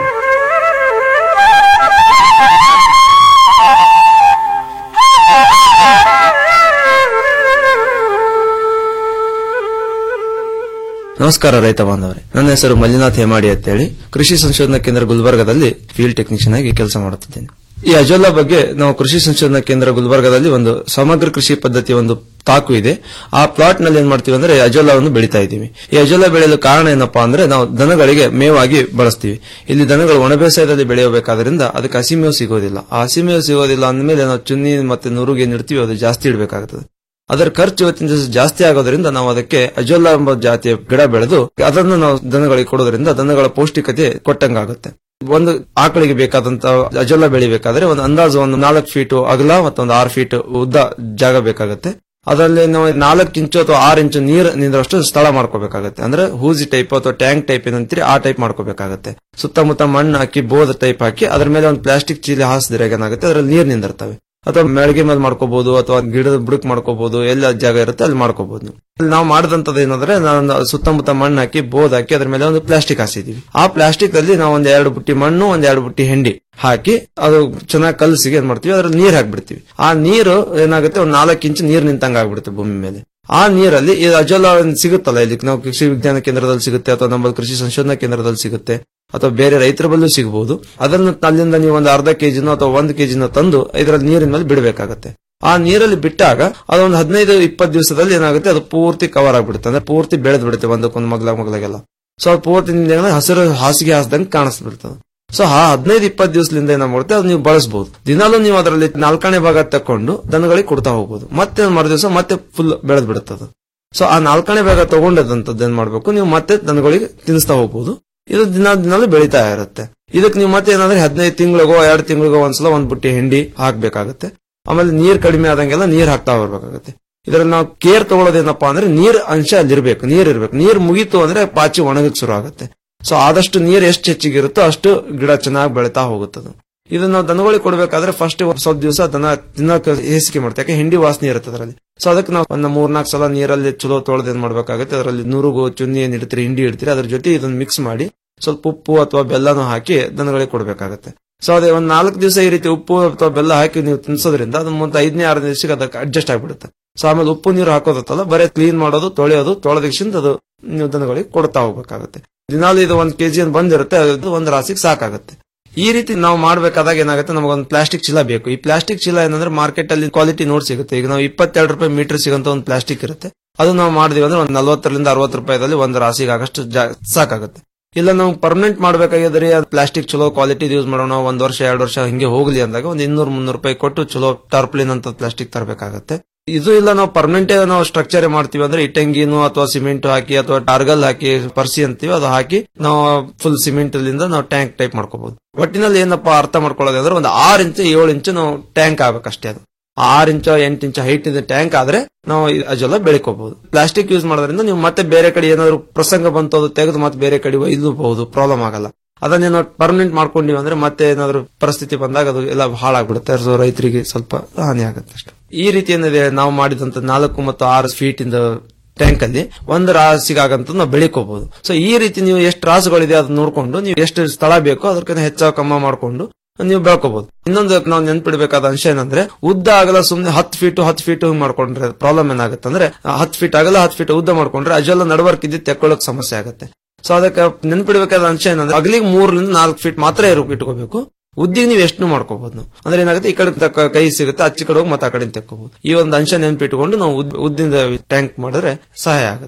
ನಮಸ್ಕಾರ ರೈತ ಬಾಂಧವರೇ ನನ್ನ ಹೆಸರು ಮಲ್ಲಿನಾಥ್ ಹೇಮಾಡಿ ಅಂತೇಳಿ ಕೃಷಿ ಸಂಶೋಧನಾ ಕೇಂದ್ರ ಗುಲ್ಬರ್ಗದಲ್ಲಿ ಫೀಲ್ಡ್ ಟೆಕ್ನಿಷಿಯನ್ ಆಗಿ ಕೆಲಸ ಮಾಡುತ್ತಿದ್ದೇನೆ ಈ ಅಜೋಲಾ ಬಗ್ಗೆ ನಾವು ಕೃಷಿ ಸಂಶೋಧನಾ ಕೇಂದ್ರ ಗುಲ್ಬರ್ಗದಲ್ಲಿ ಒಂದು ಸಮಗ್ರ ಕೃಷಿ ಪದ್ಧತಿಯ ಒಂದು ತಾಕು ಇದೆ ಆ ಪ್ಲಾಟ್ ನಲ್ಲಿ ಏನ್ ಮಾಡ್ತೀವಿ ಅಂದ್ರೆ ಅಜೋಲಾವನ್ನು ಬೆಳಿತಾ ಇದ್ದೀವಿ ಈ ಅಜೋಲಾ ಬೆಳೆಯಲು ಕಾರಣ ಏನಪ್ಪಾ ಅಂದ್ರೆ ನಾವು ದನಗಳಿಗೆ ಮೇವಾಗಿ ಬಳಸ್ತೀವಿ ಇಲ್ಲಿ ದನಗಳು ಒಣ ಬೇಸಾಯದಲ್ಲಿ ಬೆಳೆಯಬೇಕಾದ್ರಿಂದ ಅದಕ್ಕೆ ಹಸಿಮೇವು ಸಿಗೋದಿಲ್ಲ ಆ ಹಸಿಮೇವು ಸಿಗೋದಿಲ್ಲ ಅಂದಮೇಲೆ ನಾವು ಚುನ್ನಿ ಮತ್ತೆ ನುರುಗೆ ನೀಡ್ತೀವಿ ಅದು ಜಾಸ್ತಿ ಇಡಬೇಕಾಗುತ್ತದೆ ಅದರ ಖರ್ಚು ಇವತ್ತಿನ ದಿವಸ ಜಾಸ್ತಿ ಆಗೋದ್ರಿಂದ ನಾವು ಅದಕ್ಕೆ ಅಜೋಲಾ ಎಂಬ ಜಾತಿಯ ಗಿಡ ಬೆಳೆದು ಅದನ್ನು ನಾವು ದನಗಳಿಗೆ ಕೊಡೋದ್ರಿಂದ ದನಗಳ ಪೌಷ್ಟಿಕತೆ ಕೊಟ್ಟಂಗಾಗುತ್ತೆ ಒಂದು ಆಕಳಿಗೆ ಬೇಕಾದಂತ ಅಜೋಲಾ ಬೆಳಿಬೇಕಾದ್ರೆ ಒಂದು ಅಂದಾಜು ಒಂದು ನಾಲ್ಕು ಫೀಟ್ ಅಗಲ ಮತ್ತು ಒಂದು ಆರು ಫೀಟ್ ಉದ್ದ ಜಾಗ ಬೇಕಾಗುತ್ತೆ ಅದರಲ್ಲಿ ನಾವು ನಾಲ್ಕು ಇಂಚು ಅಥವಾ ಆರು ಇಂಚು ನೀರು ನಿಂದ್ರಷ್ಟು ಸ್ಥಳ ಮಾಡ್ಕೋಬೇಕಾಗುತ್ತೆ ಅಂದ್ರೆ ಹೂಜಿ ಟೈಪ್ ಅಥವಾ ಟ್ಯಾಂಕ್ ಟೈಪ್ ಏನಂತೀರಿ ಆ ಟೈಪ್ ಮಾಡ್ಕೋಬೇಕಾಗುತ್ತೆ ಸುತ್ತಮುತ್ತ ಮಣ್ಣು ಹಾಕಿ ಬೋದ್ ಟೈಪ್ ಹಾಕಿ ಅದ್ರ ಮೇಲೆ ಒಂದು ಪ್ಲಾಸ್ಟಿಕ್ ಚೀಲಿ ಹಾಸಿದ್ರೆ ಏನಾಗುತ್ತೆ ಅದ್ರಲ್ಲಿ ನೀರು ನಿಂದಿರ್ತವೆ ಅಥವಾ ಮೆಳಗೆ ಮೇಲೆ ಮಾಡ್ಕೋಬಹುದು ಅಥವಾ ಗಿಡದ ಬುಡಕ್ ಮಾಡ್ಕೋಬಹುದು ಎಲ್ಲ ಜಾಗ ಇರುತ್ತೆ ಅಲ್ಲಿ ಮಾಡ್ಕೋಬಹುದು ಇಲ್ಲಿ ನಾವು ಮಾಡಿದಂತದ್ದು ಏನಂದ್ರೆ ನಾವು ಸುತ್ತಮುತ್ತ ಮಣ್ಣು ಹಾಕಿ ಬೋದ್ ಹಾಕಿ ಅದ್ರ ಮೇಲೆ ಒಂದು ಪ್ಲಾಸ್ಟಿಕ್ ಹಾಸಿದೀವಿ ಆ ಪ್ಲಾಸ್ಟಿಕ್ ಅಲ್ಲಿ ನಾವು ಒಂದ್ ಎರಡು ಬುಟ್ಟಿ ಮಣ್ಣು ಒಂದ್ ಎರಡು ಬುಟ್ಟಿ ಹೆಂಡಿ ಹಾಕಿ ಅದು ಚೆನ್ನಾಗಿ ಕಲಸಿಗೆ ಏನ್ ಮಾಡ್ತೀವಿ ಅದ್ರಲ್ಲಿ ನೀರ್ ಹಾಕ್ಬಿಡ್ತೀವಿ ಆ ನೀರು ಏನಾಗುತ್ತೆ ಒಂದ್ ನಾಲ್ಕು ಇಂಚು ನೀರ್ ನಿಂತಂಗ ಆಗ್ಬಿಡುತ್ತೆ ಭೂಮಿ ಮೇಲೆ ಆ ನೀರಲ್ಲಿ ಈ ಅಜೋಲಾ ಸಿಗುತ್ತಲ್ಲ ಇಲ್ಲಿ ನಾವು ಕೃಷಿ ವಿಜ್ಞಾನ ಕೇಂದ್ರದಲ್ಲಿ ಸಿಗುತ್ತೆ ಅಥವಾ ನಮ್ಮ ಕೃಷಿ ಸಂಶೋಧನಾ ಕೇಂದ್ರದಲ್ಲಿ ಸಿಗುತ್ತೆ ಅಥವಾ ಬೇರೆ ರೈತರ ಬಲ್ಲೂ ಸಿಗಬಹುದು ಅದನ್ನು ಅಲ್ಲಿಂದ ನೀವು ಒಂದು ಅರ್ಧ ಕೆಜಿನೋ ಅಥವಾ ಒಂದು ಕೆಜಿನೋ ತಂದು ಇದರಲ್ಲಿ ನೀರಿನ ಮೇಲೆ ಬಿಡಬೇಕಾಗುತ್ತೆ ಆ ನೀರಲ್ಲಿ ಬಿಟ್ಟಾಗ ಅದೊಂದು ಹದಿನೈದು ಇಪ್ಪತ್ತು ದಿವಸದಲ್ಲಿ ಏನಾಗುತ್ತೆ ಅದು ಪೂರ್ತಿ ಕವರ್ ಆಗ್ಬಿಡುತ್ತೆ ಅಂದ್ರೆ ಪೂರ್ತಿ ಬೆಳೆದ್ ಬಿಡುತ್ತೆ ಒಂದಕ್ಕೊಂದು ಮಗ್ಲ ಮಗ್ಲಾಗೆಲ್ಲ ಸೊ ಅದು ಪೂರ್ತಿ ನಿಮ್ಗೆ ಹಸಿರು ಹಾಸಿಗೆ ಹಾಸ್ದಂಗೆ ಕಾಣಿಸ್ಬಿಡ್ತದೆ ಸೊ ಆ ಹದಿನೈದು ಇಪ್ಪತ್ತು ದಿವಸದಿಂದ ಏನಾಗುತ್ತೆ ಅದು ನೀವು ಬಳಸಬಹುದು ದಿನಾಲೂ ನೀವು ಅದರಲ್ಲಿ ನಾಲ್ಕನೇ ಭಾಗ ತಕೊಂಡು ದನಗಳಿಗೆ ಕೊಡ್ತಾ ಹೋಗ್ಬೋದು ಮತ್ತೆ ಮರು ದಿವಸ ಮತ್ತೆ ಫುಲ್ ಬೆಳೆದ್ ಬಿಡುತ್ತದೆ ಸೊ ಆ ನಾಲ್ಕನೇ ಭಾಗ ತಗೊಂಡದಂತದ್ದು ಏನ್ ಮಾಡ್ಬೇಕು ನೀವು ಮತ್ತೆ ದನಗಳಿಗೆ ತಿನ್ನಿಸ್ತಾ ಹೋಗ್ಬೋದು ಇದು ದಿನ ದಿನಾಲು ಬೆಳೀತಾ ಇರುತ್ತೆ ಇದಕ್ಕೆ ನೀವು ಮತ್ತೆ ಏನಾದ್ರೆ ಹದಿನೈದು ತಿಂಗಳಿಗೋ ಎರಡು ತಿಂಗಳಿಗೋ ಒಂದ್ಸಲ ಒಂದ್ ಬುಟ್ಟಿ ಹಿಂಡಿ ಹಾಕ್ಬೇಕಾಗುತ್ತೆ ಆಮೇಲೆ ನೀರ್ ಕಡಿಮೆ ಆದಂಗೆಲ್ಲ ನೀರ್ ಹಾಕ್ತಾ ಬರ್ಬೇಕಾಗುತ್ತೆ ಇದ್ರಲ್ಲಿ ನಾವು ಕೇರ್ ತಗೊಳ್ಳೋದೇನಪ್ಪಾ ಅಂದ್ರೆ ನೀರ್ ಅಂಶ ಅಲ್ಲಿರ್ಬೇಕು ನೀರ್ ಇರ್ಬೇಕು ನೀರ್ ಮುಗೀತು ಅಂದ್ರೆ ಪಾಚಿ ಒಣಗಕ್ ಶುರು ಆಗುತ್ತೆ ಸೊ ಆದಷ್ಟು ನೀರ್ ಎಷ್ಟು ಹೆಚ್ಚಿಗಿರುತ್ತೋ ಅಷ್ಟು ಗಿಡ ಚೆನ್ನಾಗಿ ಬೆಳಿತಾ ಹೋಗುತ್ತದೆ ಇದನ್ನ ನಾವು ದನಗಳಿಗೆ ಕೊಡ್ಬೇಕಾದ್ರೆ ಫಸ್ಟ್ ಸ್ವಲ್ಪ ದಿವಸ ದನ ತಿನ್ನೋಕೆ ಹೇಸಿಕೆ ಮಾಡ್ತೀವಿ ಯಾಕೆ ಹಿಂಡಿ ವಾಸನೆ ಇರುತ್ತೆ ಅದರಲ್ಲಿ ಸೊ ಅದಕ್ಕೆ ನಾವು ಒಂದು ಮೂರ್ನಾಲ್ಕು ಸಲ ನೀರಲ್ಲಿ ಚಲೋ ತೊಳೆದು ಏನ್ ಮಾಡ್ಬೇಕಾಗುತ್ತೆ ಅದರಲ್ಲಿ ನುರುಗು ಚುನ್ನಿ ಏನ್ ಇಡ್ತೀರಿ ಹಿಂಡಿ ಇಡ್ತೀರಿ ಅದ್ರ ಜೊತೆ ಇದನ್ನ ಮಿಕ್ಸ್ ಮಾಡಿ ಸ್ವಲ್ಪ ಉಪ್ಪು ಅಥವಾ ಬೆಲ್ಲನೂ ಹಾಕಿ ದನಗಳಿಗೆ ಕೊಡ್ಬೇಕಾಗುತ್ತೆ ಸೊ ಅದೇ ಒಂದ್ ನಾಲ್ಕು ದಿವಸ ಈ ರೀತಿ ಉಪ್ಪು ಅಥವಾ ಬೆಲ್ಲ ಹಾಕಿ ನೀವು ತಿನ್ಸೋದ್ರಿಂದ ಅದು ಮುಂದೆ ಐದನೇ ಆರನೇ ದಿವಸಕ್ಕೆ ಅದಕ್ಕೆ ಅಡ್ಜಸ್ಟ್ ಆಗ್ಬಿಡುತ್ತೆ ಸೊ ಆಮೇಲೆ ಉಪ್ಪು ನೀರು ಹಾಕೋದತ್ತಲ್ಲ ಬರೀ ಕ್ಲೀನ್ ಮಾಡೋದು ತೊಳೆಯೋದು ತೊಳೆದಿಕ್ಷಿಂದ ಅದು ನೀವು ದನಗಳಿಗೆ ಕೊಡ್ತಾ ಹೋಗ್ಬೇಕಾಗುತ್ತೆ ದಿನಾಲು ಇದು ಒಂದ್ ಕೆಜಿ ಅಂತ ಬಂದಿರುತ್ತೆ ಅದು ಒಂದ್ ರಾಸಿಗೆ ಸಾಕಾಗುತ್ತೆ ಈ ರೀತಿ ನಾವು ಮಾಡ್ಬೇಕಾದಾಗ ಏನಾಗುತ್ತೆ ನಮಗೊಂದು ಪ್ಲಾಸ್ಟಿಕ್ ಚೀಲ ಬೇಕು ಈ ಪ್ಲಾಸ್ಟಿಕ್ ಚೀಲ ಏನಂದ್ರೆ ಮಾರ್ಕೆಟ್ ಅಲ್ಲಿ ಕ್ವಾಲಿಟಿ ನೋಡಿ ಸಿಗುತ್ತೆ ಈಗ ನಾವು ಇಪ್ಪತ್ತೆರಡು ರೂಪಾಯಿ ಮೀಟರ್ ಸಿಗಂತ ಒಂದು ಪ್ಲಾಸ್ಟಿಕ್ ಇರುತ್ತೆ ಅದು ನಾವು ಮಾಡಿದ್ವಿ ಅಂದ್ರೆ ಒಂದು ನಲ್ವತ್ತರಿಂದ ಅರವತ್ತು ರೂಪಾಯಿದಲ್ಲಿ ಒಂದು ರಾಸಿಗೆ ಆಗಷ್ಟು ಜಾ- ಸಾಕಾಗುತ್ತೆ ಇಲ್ಲ ನಾವು ಪರ್ಮನೆಂಟ್ ಮಾಡ್ಬೇಕಾಗಿದ್ರೆ ಅದು ಪ್ಲಾಸ್ಟಿಕ್ ಚಲೋ ಕ್ವಾಲಿಟಿ ಯೂಸ್ ಮಾಡೋಣ ಒಂದ್ ವರ್ಷ ಎರಡು ವರ್ಷ ಹಿಂಗೆ ಹೋಗ್ಲಿ ಅಂದಾಗ ಒಂದು ಇನ್ನೂರು ಮುನ್ನೂರು ರೂಪಾಯಿ ಕೊಟ್ಟು ಚಲೋ ಟರ್ಪ್ಲಿನ್ ಅಂತ ಪ್ಲಾಸ್ಟಿಕ್ ತರಬೇಕಾಗತ್ತೆ ಇದು ಇಲ್ಲ ನಾವು ಪರ್ಮನೆಂಟ್ ನಾವು ಸ್ಟ್ರಕ್ಚರ್ ಮಾಡ್ತೀವಿ ಅಂದ್ರೆ ಇಟ್ಟಂಗಿನು ಅಥವಾ ಸಿಮೆಂಟ್ ಹಾಕಿ ಅಥವಾ ಟಾರ್ಗಲ್ ಹಾಕಿ ಪರ್ಸಿ ಅಂತೀವಿ ಅದು ಹಾಕಿ ನಾವು ಫುಲ್ ಸಿಮೆಂಟ್ ಲಿಂದ ನಾವು ಟ್ಯಾಂಕ್ ಟೈಪ್ ಮಾಡ್ಕೋಬಹುದು ಒಟ್ಟಿನಲ್ಲಿ ಏನಪ್ಪಾ ಅರ್ಥ ಮಾಡ್ಕೊಳ್ಳೋದು ಅಂದ್ರೆ ಒಂದು ಆರು ಇಂಚು ಏಳು ಇಂಚು ನಾವು ಟ್ಯಾಂಕ್ ಆಗ್ಬೇಕಷ್ಟೇ ಅದು ಆರು ಇಂಚು ಎಂಟು ಇಂಚು ಹೈಟ್ ಇದೆ ಟ್ಯಾಂಕ್ ಆದ್ರೆ ನಾವು ಈ ಅಜೋಲ ಬೆಳ್ಕೋಬಹುದು ಪ್ಲಾಸ್ಟಿಕ್ ಯೂಸ್ ಮಾಡೋದ್ರಿಂದ ನೀವು ಮತ್ತೆ ಬೇರೆ ಕಡೆ ಏನಾದ್ರು ಪ್ರಸಂಗ ಬಂತು ಅದು ತೆಗೆದು ಮತ್ತೆ ಬೇರೆ ಕಡೆ ಒಯ್ದಬಹುದು ಪ್ರಾಬ್ಲಮ್ ಆಗಲ್ಲ ಅದನ್ನೇನೋ ಪರ್ಮನೆಂಟ್ ಮಾಡ್ಕೊಂಡಿವಿ ಅಂದ್ರೆ ಮತ್ತೆ ಏನಾದ್ರು ಪರಿಸ್ಥಿತಿ ಬಂದಾಗ ಅದು ಎಲ್ಲ ಹಾಳಾಗ್ಬಿಡುತ್ತೆ ಸೊ ರೈತರಿಗೆ ಸ್ವಲ್ಪ ಹಾನಿ ಆಗುತ್ತೆ ಅಷ್ಟೇ ಈ ರೀತಿ ಏನಿದೆ ನಾವು ಮಾಡಿದಂತ ನಾಲ್ಕು ಮತ್ತು ಆರು ಫೀಟ್ ಇಂದ ಟ್ಯಾಂಕ್ ಅಲ್ಲಿ ಒಂದು ರಾಸಿಗಾಗಂತ ನಾವು ಬೆಳಿಕೋಬಹುದು ಸೊ ಈ ರೀತಿ ನೀವು ಎಷ್ಟು ರಾಸುಗಳಿದೆ ಅದನ್ನ ನೋಡ್ಕೊಂಡು ನೀವು ಎಷ್ಟು ಸ್ಥಳ ಬೇಕೋ ಅದಕ್ಕಿಂತ ಹೆಚ್ಚಾಗ ಕಮ್ಮ ಮಾಡ್ಕೊಂಡು ನೀವು ಬೆಳ್ಕೋಬಹುದು ಇನ್ನೊಂದು ನಾವು ನೆನ್ಪಿಡ್ಬೇಕಾದ ಅಂಶ ಏನಂದ್ರೆ ಉದ್ದ ಆಗಲ್ಲ ಸುಮ್ನೆ ಹತ್ತು ಫೀಟ್ ಹತ್ತು ಫೀಟ್ ಹಿಂಗ್ ಮಾಡ್ಕೊಂಡ್ರೆ ಪ್ರಾಬ್ಲಮ್ ಏನಾಗುತ್ತೆ ಅಂದ್ರೆ ಹತ್ತು ಫೀಟ್ ಆಗಲ್ಲ ಹತ್ತು ಫೀಟ್ ಉದ್ದ ಮಾಡ್ಕೊಂಡ್ರೆ ಅಜೆಲ್ಲ ನಡವರ್ಕ್ ಇದ್ದು ತೆಕ್ಕೊಳ್ಳೋಕೆ ಸಮಸ್ಯೆ ಆಗುತ್ತೆ ಸೊ ಅದಕ್ಕೆ ನೆನ್ಪಿಡ್ಬೇಕಾದ ಅಂಶ ಏನಂದ್ರೆ ಅಗಲಿಗೆ ಮೂರರಿಂದ ನಾಲ್ಕು ಫೀಟ್ ಮಾತ್ರ ಇರು ಇಟ್ಕೋಬೇಕು ಉದ್ದಿಗೆ ನೀವು ಎಷ್ಟು ಮಾಡ್ಕೋಬಹುದು ನಾವು ಅಂದ್ರೆ ಏನಾಗುತ್ತೆ ಈ ಕಡೆ ತಕ್ಕ ಕೈ ಸಿಗುತ್ತೆ ಆಚೆ ಕಡೆ ಹೋಗಿ ಮತ್ತೆ ಆ ಕಡೆ ತೆಕ್ಕೋಬಹುದು ಈ ಒಂದು ಅಂಶ ನೆನ್ಪಿಟ್ಕೊಂಡು ನಾವು ಉದ್- ಉದ್ದಿಂದ ಟ್ಯಾಂಕ್ ಮಾಡಿದ್ರೆ ಸಹಾಯ ಆಗುತ್ತೆ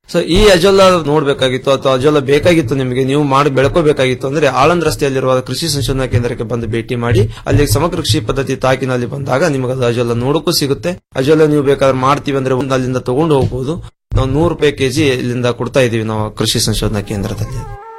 ಸೊ ಈ ಅಜೋಲಾ ನೋಡ್ಬೇಕಾಗಿತ್ತು ಅಥವಾ ಅಜೋಲಾ ಬೇಕಾಗಿತ್ತು ನಿಮಗೆ ನೀವು ಮಾಡಿ ಬೆಳ್ಕೋಬೇಕಾಗಿತ್ತು ಅಂದ್ರೆ ಆಳಂದ್ ರಸ್ತೆಯಲ್ಲಿರುವ ಕೃಷಿ ಸಂಶೋಧನಾ ಕೇಂದ್ರಕ್ಕೆ ಬಂದು ಭೇಟಿ ಮಾಡಿ ಅಲ್ಲಿ ಸಮಗ್ರ ಕೃಷಿ ಪದ್ಧತಿ ತಾಕಿನಲ್ಲಿ ಬಂದಾಗ ನಿಮಗೆ ಅದು ಅಜೋಲಾ ನೋಡಕ್ಕೂ ಸಿಗುತ್ತೆ ಅಜೋಲಾ ನೀವು ಬೇಕಾದ್ರೆ ಮಾಡ್ತೀವಿ ಅಂದ್ರೆ ಒಂದು ಅಲ್ಲಿಂದ ತಗೊಂಡು ಹೋಗ್ಬೋದು ನಾವು ನೂರು ರೂಪಾಯಿ ಕೆಜಿ ಇಲ್ಲಿಂದ ಕೊಡ್ತಾ ಇದೀವಿ ನಾವು ಕೃಷಿ ಸಂಶೋಧನಾ ಕೇಂದ್ರದಲ್ಲಿ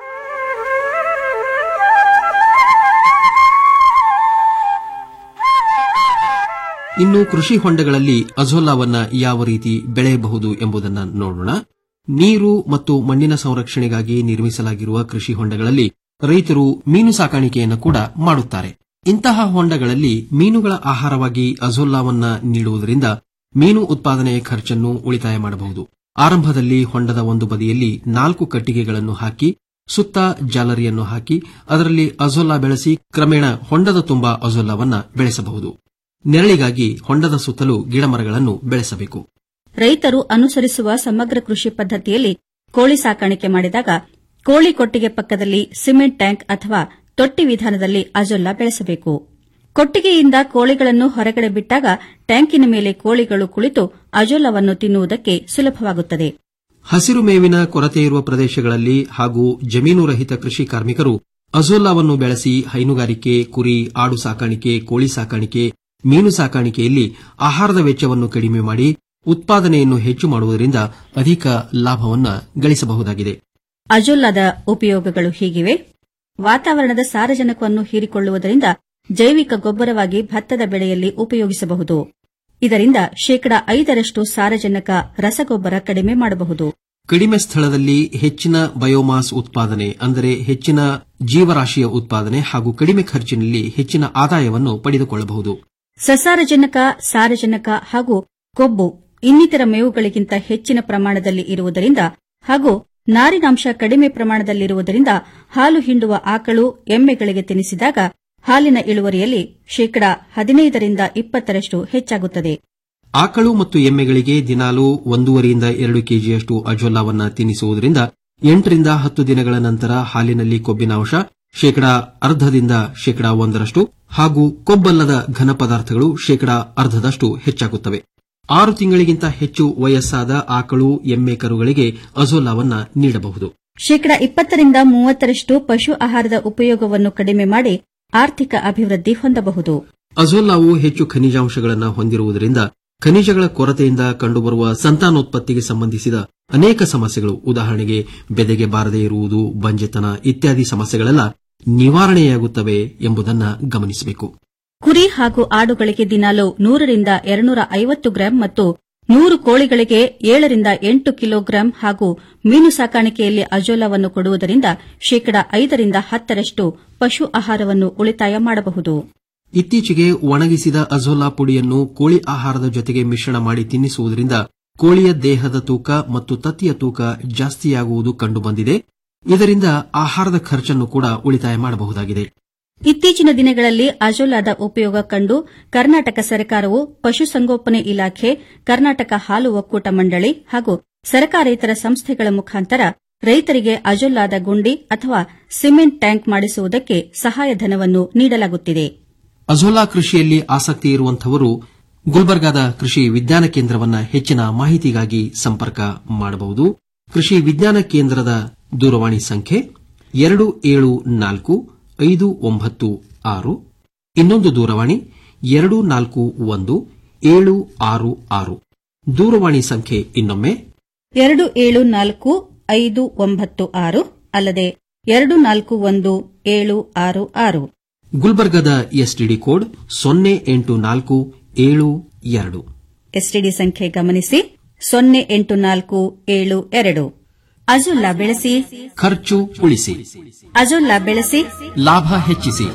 ಇನ್ನು ಕೃಷಿ ಹೊಂಡಗಳಲ್ಲಿ ಅಜೋಲಾವನ್ನ ಯಾವ ರೀತಿ ಬೆಳೆಯಬಹುದು ಎಂಬುದನ್ನು ನೋಡೋಣ ನೀರು ಮತ್ತು ಮಣ್ಣಿನ ಸಂರಕ್ಷಣೆಗಾಗಿ ನಿರ್ಮಿಸಲಾಗಿರುವ ಕೃಷಿ ಹೊಂಡಗಳಲ್ಲಿ ರೈತರು ಮೀನು ಸಾಕಾಣಿಕೆಯನ್ನು ಕೂಡ ಮಾಡುತ್ತಾರೆ ಇಂತಹ ಹೊಂಡಗಳಲ್ಲಿ ಮೀನುಗಳ ಆಹಾರವಾಗಿ ಅಜೋಲಾವನ್ನ ನೀಡುವುದರಿಂದ ಮೀನು ಉತ್ಪಾದನೆಯ ಖರ್ಚನ್ನು ಉಳಿತಾಯ ಮಾಡಬಹುದು ಆರಂಭದಲ್ಲಿ ಹೊಂಡದ ಒಂದು ಬದಿಯಲ್ಲಿ ನಾಲ್ಕು ಕಟ್ಟಿಗೆಗಳನ್ನು ಹಾಕಿ ಸುತ್ತ ಜಾಲರಿಯನ್ನು ಹಾಕಿ ಅದರಲ್ಲಿ ಅಜೋಲಾ ಬೆಳೆಸಿ ಕ್ರಮೇಣ ಹೊಂಡದ ತುಂಬಾ ಅಜೋಲಾವನ್ನ ಬೆಳೆಸಬಹುದು ನೆರಳಿಗಾಗಿ ಹೊಂಡದ ಸುತ್ತಲೂ ಗಿಡಮರಗಳನ್ನು ಬೆಳೆಸಬೇಕು ರೈತರು ಅನುಸರಿಸುವ ಸಮಗ್ರ ಕೃಷಿ ಪದ್ಧತಿಯಲ್ಲಿ ಕೋಳಿ ಸಾಕಾಣಿಕೆ ಮಾಡಿದಾಗ ಕೋಳಿ ಕೊಟ್ಟಿಗೆ ಪಕ್ಕದಲ್ಲಿ ಸಿಮೆಂಟ್ ಟ್ಯಾಂಕ್ ಅಥವಾ ತೊಟ್ಟಿ ವಿಧಾನದಲ್ಲಿ ಅಜೊಲ್ಲ ಬೆಳೆಸಬೇಕು ಕೊಟ್ಟಿಗೆಯಿಂದ ಕೋಳಿಗಳನ್ನು ಹೊರಗಡೆ ಬಿಟ್ಟಾಗ ಟ್ಯಾಂಕಿನ ಮೇಲೆ ಕೋಳಿಗಳು ಕುಳಿತು ಅಜೋಲವನ್ನು ತಿನ್ನುವುದಕ್ಕೆ ಸುಲಭವಾಗುತ್ತದೆ ಹಸಿರು ಮೇವಿನ ಕೊರತೆಯಿರುವ ಪ್ರದೇಶಗಳಲ್ಲಿ ಹಾಗೂ ಜಮೀನು ರಹಿತ ಕೃಷಿ ಕಾರ್ಮಿಕರು ಅಜೋಲಾವನ್ನು ಬೆಳೆಸಿ ಹೈನುಗಾರಿಕೆ ಕುರಿ ಆಡು ಸಾಕಾಣಿಕೆ ಕೋಳಿ ಸಾಕಾಣಿಕೆ ಮೀನು ಸಾಕಾಣಿಕೆಯಲ್ಲಿ ಆಹಾರದ ವೆಚ್ಚವನ್ನು ಕಡಿಮೆ ಮಾಡಿ ಉತ್ಪಾದನೆಯನ್ನು ಹೆಚ್ಚು ಮಾಡುವುದರಿಂದ ಅಧಿಕ ಲಾಭವನ್ನು ಗಳಿಸಬಹುದಾಗಿದೆ ಅಜೋಲ್ಲಾದ ಉಪಯೋಗಗಳು ಹೀಗಿವೆ ವಾತಾವರಣದ ಸಾರಜನಕವನ್ನು ಹೀರಿಕೊಳ್ಳುವುದರಿಂದ ಜೈವಿಕ ಗೊಬ್ಬರವಾಗಿ ಭತ್ತದ ಬೆಳೆಯಲ್ಲಿ ಉಪಯೋಗಿಸಬಹುದು ಇದರಿಂದ ಶೇಕಡಾ ಐದರಷ್ಟು ಸಾರಜನಕ ರಸಗೊಬ್ಬರ ಕಡಿಮೆ ಮಾಡಬಹುದು ಕಡಿಮೆ ಸ್ಥಳದಲ್ಲಿ ಹೆಚ್ಚಿನ ಬಯೋಮಾಸ್ ಉತ್ಪಾದನೆ ಅಂದರೆ ಹೆಚ್ಚಿನ ಜೀವರಾಶಿಯ ಉತ್ಪಾದನೆ ಹಾಗೂ ಕಡಿಮೆ ಖರ್ಚಿನಲ್ಲಿ ಹೆಚ್ಚಿನ ಆದಾಯವನ್ನು ಪಡೆದುಕೊಳ್ಳಬಹುದು ಸಸಾರಜನಕ ಸಾರಜನಕ ಹಾಗೂ ಕೊಬ್ಬು ಇನ್ನಿತರ ಮೇವುಗಳಿಗಿಂತ ಹೆಚ್ಚಿನ ಪ್ರಮಾಣದಲ್ಲಿ ಇರುವುದರಿಂದ ಹಾಗೂ ನಾರಿನಾಂಶ ಕಡಿಮೆ ಪ್ರಮಾಣದಲ್ಲಿರುವುದರಿಂದ ಹಾಲು ಹಿಂಡುವ ಆಕಳು ಎಮ್ಮೆಗಳಿಗೆ ತಿನ್ನಿಸಿದಾಗ ಹಾಲಿನ ಇಳುವರಿಯಲ್ಲಿ ಶೇಕಡಾ ಹದಿನೈದರಿಂದ ಇಪ್ಪತ್ತರಷ್ಟು ಹೆಚ್ಚಾಗುತ್ತದೆ ಆಕಳು ಮತ್ತು ಎಮ್ಮೆಗಳಿಗೆ ದಿನಾಲೂ ಒಂದೂವರೆಯಿಂದ ಎರಡು ಕೆಜಿಯಷ್ಟು ಅಜೋಲಾವನ್ನ ತಿನ್ನಿಸುವುದರಿಂದ ಎಂಟರಿಂದ ಹತ್ತು ದಿನಗಳ ನಂತರ ಹಾಲಿನಲ್ಲಿ ಕೊಬ್ಬಿನ ಅಂಶ ಶೇಕಡಾ ಅರ್ಧದಿಂದ ಶೇಕಡಾ ಒಂದರಷ್ಟು ಹಾಗೂ ಕೊಬ್ಬಲ್ಲದ ಘನ ಪದಾರ್ಥಗಳು ಶೇಕಡಾ ಅರ್ಧದಷ್ಟು ಹೆಚ್ಚಾಗುತ್ತವೆ ಆರು ತಿಂಗಳಿಗಿಂತ ಹೆಚ್ಚು ವಯಸ್ಸಾದ ಆಕಳು ಎಮ್ಮೆ ಕರುಗಳಿಗೆ ಅಜೋಲಾವನ್ನ ನೀಡಬಹುದು ಶೇಕಡಾ ಇಪ್ಪತ್ತರಿಂದ ಮೂವತ್ತರಷ್ಟು ಪಶು ಆಹಾರದ ಉಪಯೋಗವನ್ನು ಕಡಿಮೆ ಮಾಡಿ ಆರ್ಥಿಕ ಅಭಿವೃದ್ಧಿ ಹೊಂದಬಹುದು ಅಜೋಲಾವು ಹೆಚ್ಚು ಖನಿಜಾಂಶಗಳನ್ನು ಹೊಂದಿರುವುದರಿಂದ ಖನಿಜಗಳ ಕೊರತೆಯಿಂದ ಕಂಡುಬರುವ ಸಂತಾನೋತ್ಪತ್ತಿಗೆ ಸಂಬಂಧಿಸಿದ ಅನೇಕ ಸಮಸ್ಯೆಗಳು ಉದಾಹರಣೆಗೆ ಬೆದೆಗೆ ಬಾರದೇ ಇರುವುದು ಬಂಜೆತನ ಇತ್ಯಾದಿ ಸಮಸ್ಯೆಗಳೆಲ್ಲ ನಿವಾರಣೆಯಾಗುತ್ತವೆ ಎಂಬುದನ್ನು ಗಮನಿಸಬೇಕು ಕುರಿ ಹಾಗೂ ಆಡುಗಳಿಗೆ ದಿನಾಲು ನೂರರಿಂದ ಎರಡ್ನೂರ ಐವತ್ತು ಗ್ರಾಂ ಮತ್ತು ನೂರು ಕೋಳಿಗಳಿಗೆ ಏಳರಿಂದ ಎಂಟು ಕಿಲೋಗ್ರಾಂ ಹಾಗೂ ಮೀನು ಸಾಕಾಣಿಕೆಯಲ್ಲಿ ಅಜೋಲವನ್ನು ಕೊಡುವುದರಿಂದ ಶೇಕಡಾ ಐದರಿಂದ ಹತ್ತರಷ್ಟು ಪಶು ಆಹಾರವನ್ನು ಉಳಿತಾಯ ಮಾಡಬಹುದು ಇತ್ತೀಚೆಗೆ ಒಣಗಿಸಿದ ಅಜೋಲಾ ಪುಡಿಯನ್ನು ಕೋಳಿ ಆಹಾರದ ಜೊತೆಗೆ ಮಿಶ್ರಣ ಮಾಡಿ ತಿನ್ನಿಸುವುದರಿಂದ ಕೋಳಿಯ ದೇಹದ ತೂಕ ಮತ್ತು ತತ್ತಿಯ ತೂಕ ಜಾಸ್ತಿಯಾಗುವುದು ಕಂಡುಬಂದಿದೆ ಇದರಿಂದ ಆಹಾರದ ಖರ್ಚನ್ನು ಕೂಡ ಉಳಿತಾಯ ಮಾಡಬಹುದಾಗಿದೆ ಇತ್ತೀಚಿನ ದಿನಗಳಲ್ಲಿ ಅಜೋಲಾದ ಉಪಯೋಗ ಕಂಡು ಕರ್ನಾಟಕ ಸರ್ಕಾರವು ಪಶುಸಂಗೋಪನೆ ಇಲಾಖೆ ಕರ್ನಾಟಕ ಹಾಲು ಒಕ್ಕೂಟ ಮಂಡಳಿ ಹಾಗೂ ಸರ್ಕಾರೇತರ ಸಂಸ್ಥೆಗಳ ಮುಖಾಂತರ ರೈತರಿಗೆ ಅಜೋಲಾದ ಗುಂಡಿ ಅಥವಾ ಸಿಮೆಂಟ್ ಟ್ಯಾಂಕ್ ಮಾಡಿಸುವುದಕ್ಕೆ ಸಹಾಯಧನವನ್ನು ನೀಡಲಾಗುತ್ತಿದೆ ಅಜೋಲಾ ಕೃಷಿಯಲ್ಲಿ ಆಸಕ್ತಿ ಇರುವಂತವರು ಗುಲ್ಬರ್ಗಾದ ಕೃಷಿ ವಿಜ್ಞಾನ ಕೇಂದ್ರವನ್ನ ಹೆಚ್ಚಿನ ಮಾಹಿತಿಗಾಗಿ ಸಂಪರ್ಕ ಮಾಡಬಹುದು ಕೃಷಿ ವಿಜ್ಞಾನ ಕೇಂದ್ರದ ದೂರವಾಣಿ ಸಂಖ್ಯೆ ಎರಡು ಏಳು ನಾಲ್ಕು ಐದು ಒಂಬತ್ತು ಆರು ಇನ್ನೊಂದು ದೂರವಾಣಿ ಎರಡು ನಾಲ್ಕು ಒಂದು ಏಳು ಆರು ಆರು ದೂರವಾಣಿ ಸಂಖ್ಯೆ ಇನ್ನೊಮ್ಮೆ ಎರಡು ಏಳು ನಾಲ್ಕು ಐದು ಒಂಬತ್ತು ಆರು ಅಲ್ಲದೆ ಎರಡು ನಾಲ್ಕು ಒಂದು ಏಳು ಆರು ಆರು ಗುಲ್ಬರ್ಗಾದ ಎಸ್ಟಿಡಿ ಕೋಡ್ ಸೊನ್ನೆ ಎಂಟು ನಾಲ್ಕು ಏಳು ಎರಡು ಎಸ್ಟಿಡಿ ಸಂಖ್ಯೆ ಗಮನಿಸಿ ಸೊನ್ನೆ ಎಂಟು ನಾಲ್ಕು ಏಳು ಎರಡು ಅಜುಲ್ಲಾ ಬೆಳೆಸಿ ಖರ್ಚು ಉಳಿಸಿ ಅಜುಲ್ಲಾ ಬೆಳೆಸಿ ಲಾಭ ಹೆಚ್ಚಿಸಿ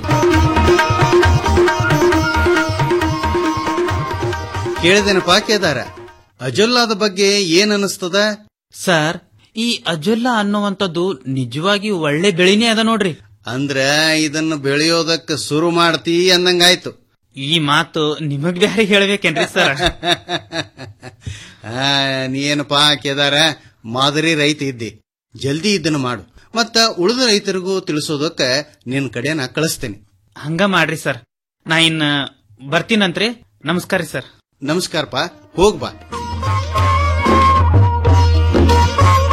ಕೇಳಿದೇನಪ್ಪ ಕೇದಾರ ಅಜೊಲ್ಲಾದ ಬಗ್ಗೆ ಏನ್ ಅನಿಸ್ತದ ಸರ್ ಈ ಅಜೊಲ್ಲಾ ಅನ್ನುವಂಥದ್ದು ನಿಜವಾಗಿ ಒಳ್ಳೆ ಬೆಳಿನೇ ಅದ ನೋಡ್ರಿ ಅಂದ್ರ ಇದನ್ನ ಬೆಳೆಯೋದಕ್ಕೆ ಶುರು ಮಾಡ್ತಿ ಅಂದಂಗಾಯ್ತು ಈ ಮಾತು ನಿಮಗ್ ಬ್ಯಾರೆ ಹೇಳ್ಬೇಕೇನ್ರಿ ಸರ್ ಆ, ನೀನಪ್ಪ ಕೇದಾರ ಮಾದರಿ ರೈತ ಇದ್ದಿ ಜಲ್ದಿ ಇದನ್ನ ಮಾಡು ಮತ್ತ ಉಳಿದ ರೈತರಿಗೂ ತಿಳಿಸೋದಕ್ಕ ನಿನ್ ಕಡೆ ನಾ ಕಳಿಸ್ತೇನೆ ಹಂಗ ಮಾಡ್ರಿ ಸರ್ ನಾ ಇನ್ನ ಬರ್ತೀನಂತ್ರಿ ನಮಸ್ಕಾರ ರೀ ಸರ್ ನಮಸ್ಕಾರಪ್ಪ ಹೋಗ್ ಬಾ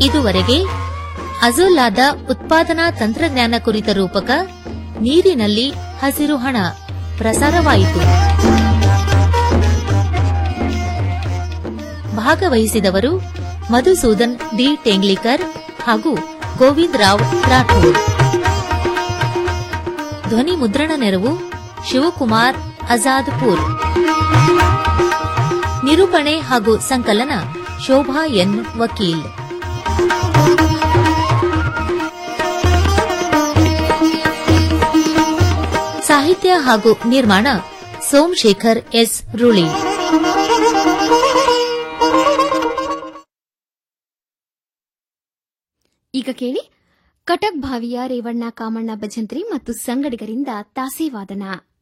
ಇದುವರೆಗೆ ಅಜೋಲಾದ ಉತ್ಪಾದನಾ ತಂತ್ರಜ್ಞಾನ ಕುರಿತ ರೂಪಕ ನೀರಿನಲ್ಲಿ ಹಸಿರು ಹಣ ಪ್ರಸಾರವಾಯಿತು ಭಾಗವಹಿಸಿದವರು ಮಧುಸೂದನ್ ಡಿ ಟೆಂಗ್ಲಿಕರ್ ಹಾಗೂ ಗೋವಿಂದ್ ರಾವ್ ರಾಠೋಡ್ ಧ್ವನಿ ಮುದ್ರಣ ನೆರವು ಶಿವಕುಮಾರ್ ಅಜಾದ್ಪುರ್ ನಿರೂಪಣೆ ಹಾಗೂ ಸಂಕಲನ ಶೋಭಾ ಎನ್ ವಕೀಲ್ ಸಾಹಿತ್ಯ ಹಾಗೂ ನಿರ್ಮಾಣ ಸೋಮಶೇಖರ್ ಎಸ್ ರುಳಿ ಈಗ ಕೇಳಿ ಕಟಕ್ ಭಾವಿಯ ರೇವಣ್ಣ ಕಾಮಣ್ಣ ಭಜಂತ್ರಿ ಮತ್ತು ಸಂಗಡಿಗರಿಂದ ತಾಸೇವಾದನ